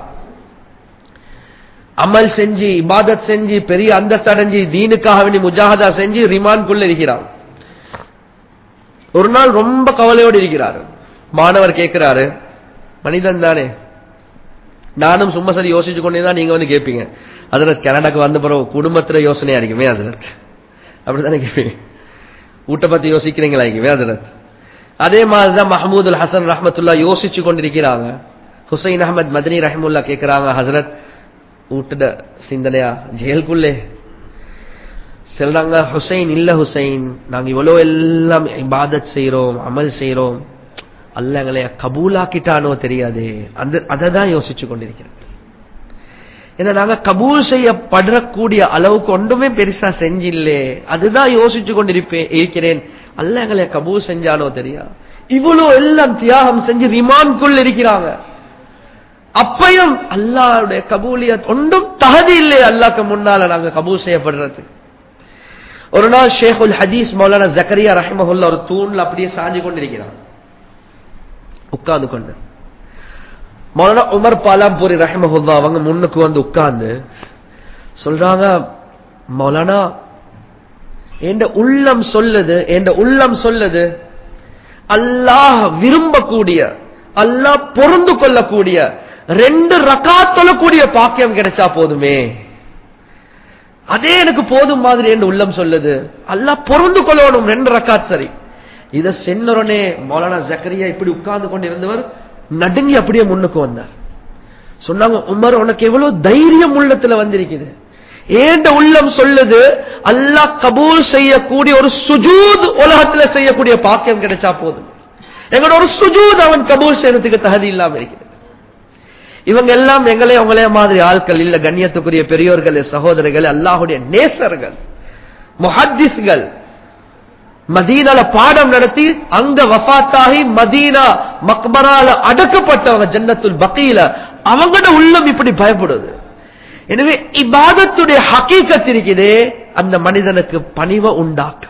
அமல் செஞ்சு இபாதத் செஞ்சு பெரிய அந்தஸ்து அடைஞ்சு தீனுக்காக வேண்டி முஜாஹதா செஞ்சு ரிமான்குள்ள இருக்கிறார் ஒரு நாள் ரொம்ப கவலையோடு இருக்கிறார் மாணவர் கேட்கிறாரு மனிதன் தானே நானும் சும்மா சரி யோசிச்சு கொண்டே தான் நீங்க வந்து கேட்பீங்க அதுல கனடாக்கு வந்த பிறகு குடும்பத்துல யோசனையா இருக்குமே அதுல அப்படித்தானே கேட்பீங்க வீட்டை பத்தி யோசிக்கிறீங்களா இருக்குமே அதுல அதே மாதிரிதான் மஹமூதுல் ஹசன் ரஹமத்துல்லா யோசிச்சு கொண்டிருக்கிறாங்க ஹுசைன் அஹமத் மதனி ரஹமுல்லா கேட்கிறாங்க ஹசரத் வீட்டுட சிந்தனையா ஜெயலுக்குள்ளே சொல்றாங்க ஹுசைன் இல்ல ஹுசைன் நாங்க இவ்வளவு எல்லாம் இபாதத் செய்யறோம் அமல் செய்யறோம் அல்ல எங்களை கபூலாக்கிட்டானோ தெரியாது அந்த அதை தான் யோசிச்சு கொண்டிருக்கிறேன் ஏன்னா நாங்க கபூல் செய்யப்படக்கூடிய அளவுக்கு ஒன்றுமே பெருசா செஞ்சில்லே அதுதான் யோசிச்சு கொண்டிருப்பேன் இருக்கிறேன் அல்ல எங்களை கபூல் செஞ்சானோ தெரியா இவ்வளவு எல்லாம் தியாகம் செஞ்சு ரிமான்குள் இருக்கிறாங்க அப்பையும் அல்லாவுடைய கபூலியத் ஒன்றும் தகுதி இல்லை அல்லாக்கு முன்னால நாங்க கபூல் செய்யப்படுறதுக்கு ஒரு நாள் ஷேகுல் ஹதீஸ் மௌலானா ஜக்கரியா ரஹ்மஹுல்லா ஒரு தூண்ல அப்படியே சாஞ்சு கொண்டிருக்கிறான் உட்கார்ந்து கொண்டு மௌலானா உமர் பாலாம்பூரி ரஹ்மஹுல்லா அவங்க முன்னுக்கு வந்து உட்கார்ந்து சொல்றாங்க மௌலானா என்ற உள்ளம் சொல்லுது என்ற உள்ளம் சொல்லுது அல்லாஹ் விரும்பக்கூடிய அல்லாஹ் பொருந்து கொள்ளக்கூடிய ரெண்டு ரக்கா தொழக்கூடிய பாக்கியம் கிடைச்சா போதுமே அதே எனக்கு போதும் மாதிரி என்று உள்ளம் சொல்லுது அல்லாஹ் பொருந்து கொள்ளணும் ரெண்டு ரக்காத் சரி இத சென்னரனே மௌலானா ஜக்கரியா இப்படி உட்கார்ந்து கொண்டிருந்தவர் நடுங்கி அப்படியே முன்னுக்கு வந்தார் சொன்னாங்க உமர் உனக்கு எவ்வளவு தைரியம் உள்ளத்துல வந்திருக்குது ஏண்ட உள்ளம் சொல்லுது அல்லாஹ் கபூல் செய்யக்கூடிய ஒரு சுஜூத் உலகத்துல செய்யக்கூடிய பாக்கியம் கிடைச்சா போதும் எங்களோட ஒரு சுஜூத் அவன் கபூல் செய்யறதுக்கு தகுதி இல்லாம இருக்கிறது இவங்க எல்லாம் எங்களே உங்களே மாதிரி ஆட்கள் இல்ல கண்ணியத்துக்குரிய பெரியோர்களே சகோதரர்கள் அல்லாஹுடைய நேசர்கள் முஹத்திஸ்கள் மதீனால பாடம் நடத்தி அங்க வஃத்தாகி மதீனா மக்பரால அடக்கப்பட்டவங்க ஜன்னத்துல் பக்கீல அவங்களோட உள்ளம் இப்படி பயப்படுது எனவே இபாதத்துடைய ஹக்கீக்கத் இருக்குதே அந்த மனிதனுக்கு பணிவை உண்டாக்கும்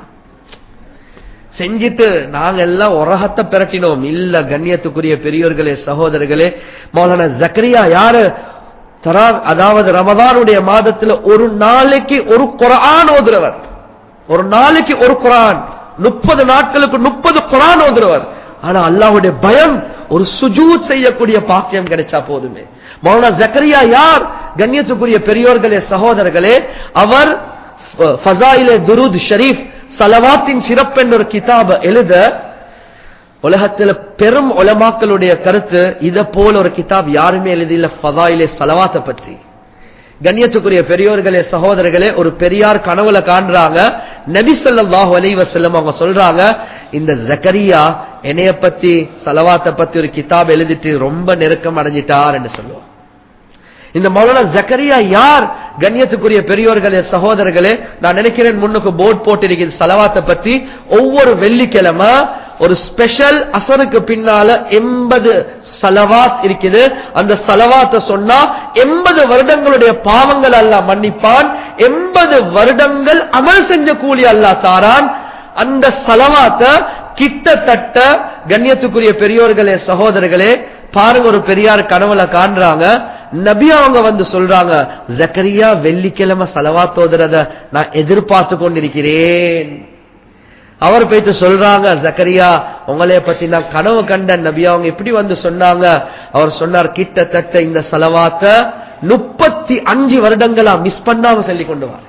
செஞ்சிட்டு நாங்க எல்லாம் உரகத்தை பிரட்டினோம் இல்ல கண்ணியத்துக்குரிய பெரியோர்களே சகோதரர்களே மௌலான ஜக்கரியா யாரு தரா அதாவது ரமதானுடைய மாதத்துல ஒரு நாளைக்கு ஒரு குரான் ஓதுறவர் ஒரு நாளைக்கு ஒரு குரான் முப்பது நாட்களுக்கு முப்பது குரான் ஓதுறவர் ஆனா அல்லாஹுடைய பயம் ஒரு சுஜூத் செய்யக்கூடிய பாக்கியம் கிடைச்சா போதுமே மௌலானா ஜக்கரியா யார் கண்ணியத்துக்குரிய பெரியோர்களே சகோதரர்களே அவர் ஃபசாயிலே துருத் ஷரீப் சலவாத்தின் சிறப்பு என்ற ஒரு கிதாப எழுத உலகத்துல பெரும் உலமாக்களுடைய கருத்து இத போல ஒரு கிதாப் யாருமே எழுதியில ஃபதாயிலே சலவாத்தை பற்றி கண்ணியத்துக்குரிய பெரியோர்களே சகோதரர்களே ஒரு பெரியார் கனவுல காண்றாங்க நபி சொல்லாஹு அலைவசல்லம் அவங்க சொல்றாங்க இந்த ஜக்கரியா என்னைய பத்தி சலவாத்தை பத்தி ஒரு கிதாப் எழுதிட்டு ரொம்ப நெருக்கம் அடைஞ்சிட்டார் என்று சொல்லுவாங்க இந்த மௌலானா ஜக்கரியா யார் கண்ணியத்துக்குரிய பெரியோர்களே சகோதரர்களே நான் நினைக்கிறேன் முன்னுக்கு போர்ட் போட்டிருக்கிறது சலவாத்தை பத்தி ஒவ்வொரு வெள்ளிக்கிழமை ஒரு ஸ்பெஷல் அசருக்கு பின்னால எண்பது சலவாத் இருக்குது அந்த சலவாத்தை சொன்னா எண்பது வருடங்களுடைய பாவங்கள் அல்ல மன்னிப்பான் எண்பது வருடங்கள் அமல் செஞ்ச கூலி அல்லா தாரான் அந்த சலவாத்தை கிட்டத்தட்ட கண்ணியத்துக்குரிய பெரியோர்களே சகோதரர்களே பாருங்க ஒரு பெரியார் கனவுல காண்றாங்க நபி அவங்க வந்து சொல்றாங்க ஜக்கரியா வெள்ளிக்கிழமை சலவாத்தோதுறத நான் எதிர்பார்த்து கொண்டிருக்கிறேன் அவர் போயிட்டு சொல்றாங்க ஜக்கரியா உங்களைய பத்தி நான் கனவு கண்டன் நபி அவங்க எப்படி வந்து சொன்னாங்க அவர் சொன்னார் கிட்டத்தட்ட இந்த செலவாத்த முப்பத்தி அஞ்சு வருடங்களா மிஸ் பண்ணாம சொல்லி கொண்டு வர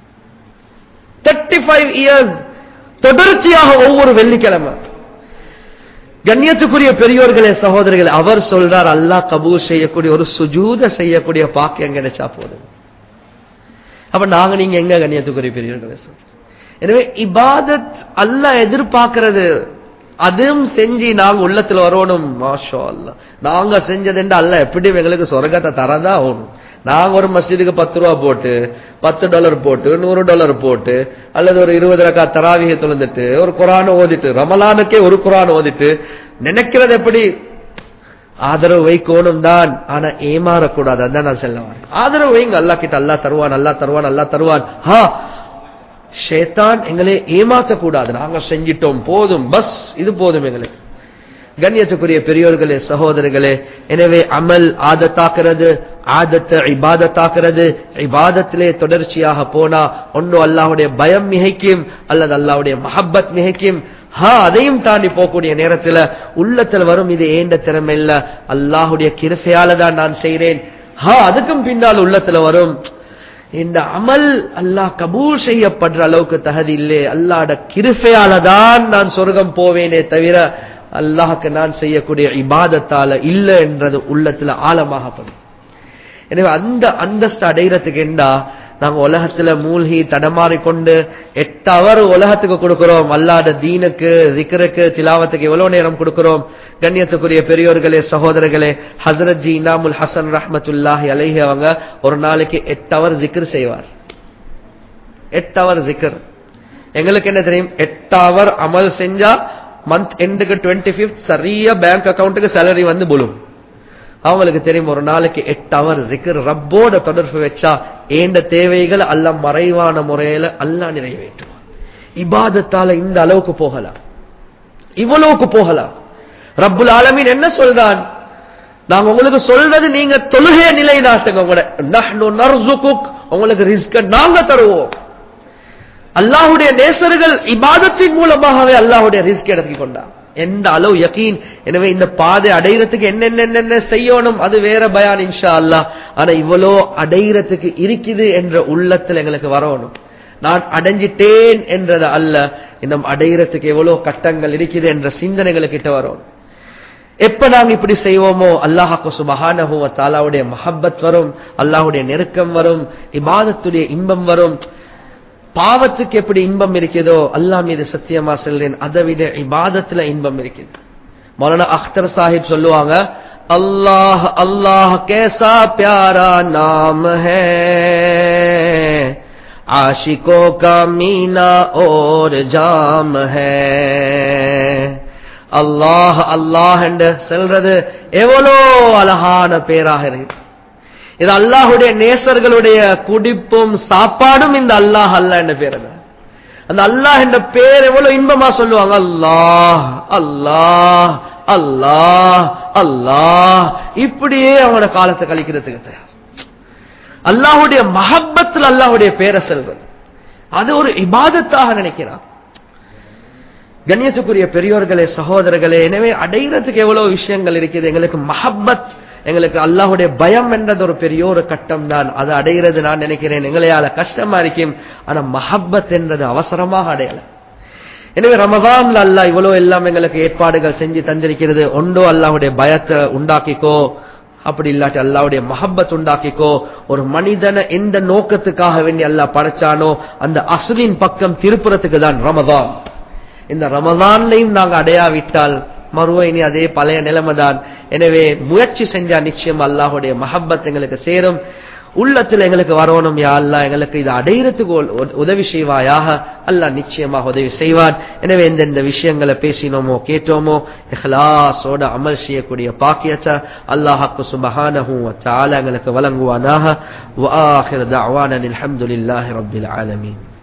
தேர்ட்டி ஃபைவ் இயர்ஸ் தொடர்ச்சியாக ஒவ்வொரு வெள்ளிக்கிழமை கண்ணியத்துக்குரிய பெரியோர்களே சகோதரர்களே அவர் சொல்றார் அல்லாஹ் கபூர் செய்யக்கூடிய ஒரு சுஜூத செய்யக்கூடிய பாக்கியம் கிடைச்சா போதும் அப்ப நாங்க நீங்க எங்க கண்ணியத்துக்குரிய பெரியோர்களே சொல்றோம் எனவே இபாதத் அல்லாஹ் எதிர்பார்க்கிறது அதுவும் செஞ்சு நாங்க உள்ளத்துல வரணும் மாஷா அல்லா நாங்க செஞ்சது அல்ல எப்படி எங்களுக்கு சொர்க்கத்தை தரதா ஆகணும் நாங்க ஒரு மஸ்ஜிதுக்கு பத்து ரூபா போட்டு பத்து டாலர் போட்டு நூறு டாலர் போட்டு அல்லது ஒரு இருபது ரக்கா தராவிக தொழுந்துட்டு ஒரு குரான் ஓதிட்டு ரமலானுக்கே ஒரு குரான் ஓதிட்டு நினைக்கிறது எப்படி ஆதரவு வைக்கணும் தான் ஆனா ஏமாறக்கூடாது அதான் நான் சொல்ல வரேன் ஆதரவு வைங்க அல்லா கிட்ட அல்லா தருவான் அல்லா தருவான் அல்லா தருவான் ஹா ஷேத்தான் எங்களை ஏமாற்றக்கூடாது நாங்க செஞ்சிட்டோம் போதும் பஸ் இது போதும் எங்களுக்கு கண்ணியத்துக்குரிய பெரியோர்களே சகோதரர்களே எனவே அமல் ஆதத்தாக்குறது ஆதத்தை இபாதத்தாக்குறது இபாதத்திலே தொடர்ச்சியாக போனா ஒன்னும் அல்லாஹுடைய பயம் மிகைக்கும் அல்லது அல்லாஹுடைய மஹப்பத் மிகைக்கும் ஹா அதையும் தாண்டி போகக்கூடிய நேரத்துல உள்ளத்தில் வரும் இது ஏண்ட திறமை இல்ல அல்லாஹுடைய கிருஃபையால தான் நான் செய்கிறேன் ஹா அதுக்கும் பின்னால் உள்ளத்துல வரும் இந்த அமல் அல்லாஹ் கபூல் செய்யப்படுற அளவுக்கு தகுதி இல்லை அல்லாட கிருஃபையால தான் நான் சொர்க்கம் போவேனே தவிர அல்லாஹுக்கு நான் செய்யக்கூடிய இபாதத்தால இல்ல என்றது உள்ளத்துல ஆழமாகப்படும் எனவே அந்த அந்தஸ்து அடைகிறதுக்கு என்றா நாங்க உலகத்துல மூழ்கி தடமாறி கொண்டு எட்டு அவர் உலகத்துக்கு கொடுக்கிறோம் அல்லாத தீனுக்கு திக்கருக்கு திலாவத்துக்கு எவ்வளவு நேரம் கொடுக்கிறோம் கண்ணியத்துக்குரிய பெரியோர்களே சகோதரர்களே ஹசரத் ஜி இனாமுல் ஹசன் ரஹமத்துல்லாஹி அலைஹி அவங்க ஒரு நாளைக்கு எட்டு அவர் ஜிக்ர் செய்வார் எட்டு அவர் ஜிக்ர் எங்களுக்கு என்ன தெரியும் எட்டு அவர் அமல் செஞ்சா மந்த் எண்டுக்கு டுவெண்ட்டி பிப்த் சரியா பேங்க் அக்கௌண்ட்டுக்கு சேலரி வந்து புழும் அவங்களுக்கு தெரியும் ஒரு நாளைக்கு எட்டு அவர் ஜிக்கர் ரப்போட தொடர்பு வச்சா ஏண்ட தேவைகள் அல்ல மறைவான முறையில அல்ல நிறைவேற்றுவான் இபாதத்தால இந்த அளவுக்கு போகலாம் இவ்வளவுக்கு போகலாம் ரப்புல் ஆலமீன் என்ன சொல்றான் நாங்க உங்களுக்கு சொல்றது நீங்க தொழுகைய நிலை நாட்டுங்க உங்களோட உங்களுக்கு ரிஸ்க நாங்க தருவோம் அல்லாஹுடைய நேசர்கள் இபாதத்தின் மூலமாகவே அல்லாஹுடைய ரிஸ்க் எடுத்து கொண்டான் எந்த அளவு யகீன் எனவே இந்த பாதை அடைகிறதுக்கு என்னென்ன என்னென்ன செய்யணும் அது வேற பயான் இன்ஷா அல்லா ஆனா இவ்வளோ அடைகிறதுக்கு இருக்குது என்ற உள்ளத்தில் எங்களுக்கு வரணும் நான் அடைஞ்சிட்டேன் என்றது அல்ல இன்னும் அடைகிறதுக்கு எவ்வளவு கட்டங்கள் இருக்குது என்ற சிந்தனைகளை கிட்ட வரும் எப்ப நாங்க இப்படி செய்வோமோ அல்லாஹாக்கு சுபஹானஹுவ தாலாவுடைய மஹப்பத் வரும் அல்லாஹுடைய நெருக்கம் வரும் இபாதத்துடைய இன்பம் வரும் பாவத்துக்கு எப்படி இன்பம் இருக்கிறதோ அல்லா மீது சத்தியமா செல்றேன் அதை விட இபாதத்துல இன்பம் இருக்குது மௌலானா அख्तर சாஹிப் சொல்லுவாங்க அல்லாஹ் அல்லாஹ் கேசா प्यारा नाम है आशिकों का मीना और जाम है அல்லாஹ் அல்லாஹ் என்று செல்றது எவ்வளோ அழகான பேராக இருக்கு இது அல்லாஹுடைய நேசர்களுடைய குடிப்பும் சாப்பாடும் இந்த அல்லாஹ் அல்ல என்ற பேர் அந்த அல்லாஹ் என்ற பேர் எவ்வளவு இன்பமா சொல்லுவாங்க அல்லாஹ் அல்லாஹ் அல்லாஹ் அல்லாஹ் இப்படியே அவங்களோட காலத்தை கழிக்கிறதுக்கு தயார் அல்லாஹுடைய மஹப்பத்தில் அல்லாஹுடைய பேரை செல்றது அது ஒரு இபாதத்தாக நினைக்கிறான் கண்ணியத்துக்குரிய பெரியோர்களே சகோதரர்களே எனவே அடைகிறதுக்கு எவ்வளவு விஷயங்கள் இருக்குது எங்களுக்கு மஹப்பத் எங்களுக்கு அல்லாஹுடைய பயம் என்றது ஒரு பெரிய ஒரு கட்டம் தான் அதை அடைகிறது நான் நினைக்கிறேன் எங்களையால கஷ்டமா இருக்கும் ஆனா மஹப்பத் என்றது அவசரமாக அடையல எனவே ரமதான்ல அல்லா இவ்வளவு எல்லாம் எங்களுக்கு ஏற்பாடுகள் செஞ்சு தந்திருக்கிறது ஒன்றோ அல்லாஹுடைய பயத்தை உண்டாக்கிக்கோ அப்படி இல்லாட்டி அல்லாவுடைய மஹப்பத் உண்டாக்கிக்கோ ஒரு மனிதனை எந்த நோக்கத்துக்காக வேண்டி அல்லாஹ் படைச்சானோ அந்த அசலின் பக்கம் திருப்புறத்துக்கு தான் ரமதான் இந்த ரமதான்லையும் நாங்க அடையாவிட்டால் மறுவ இனி அதே பழைய நிலைமை தான் எனவே முயற்சி செஞ்சா நிச்சயம் அல்லாஹுடைய மஹப்பத் எங்களுக்கு சேரும் உள்ளத்துல எங்களுக்கு வரணும் யா அல்லாஹ் எங்களுக்கு இதை அடையிறதுக்கு உ- உதவி செய்வாயாக அல்லாஹ் நிச்சயமாக உதவி செய்வான் எனவே எந்தெந்த விஷயங்களை பேசினோமோ கேட்டோமோ இஹ்லாஸோட அமல் செய்யக்கூடிய பாக்கியத்தை அல்லாஹ்க்கு சுபஹானஹு வ தஆலா எங்களுக்கு வழங்குவானாக வ ஆகிர் தஅவானா அல்ஹம்துலில்லாஹி ரப்பில் ஆலமீன்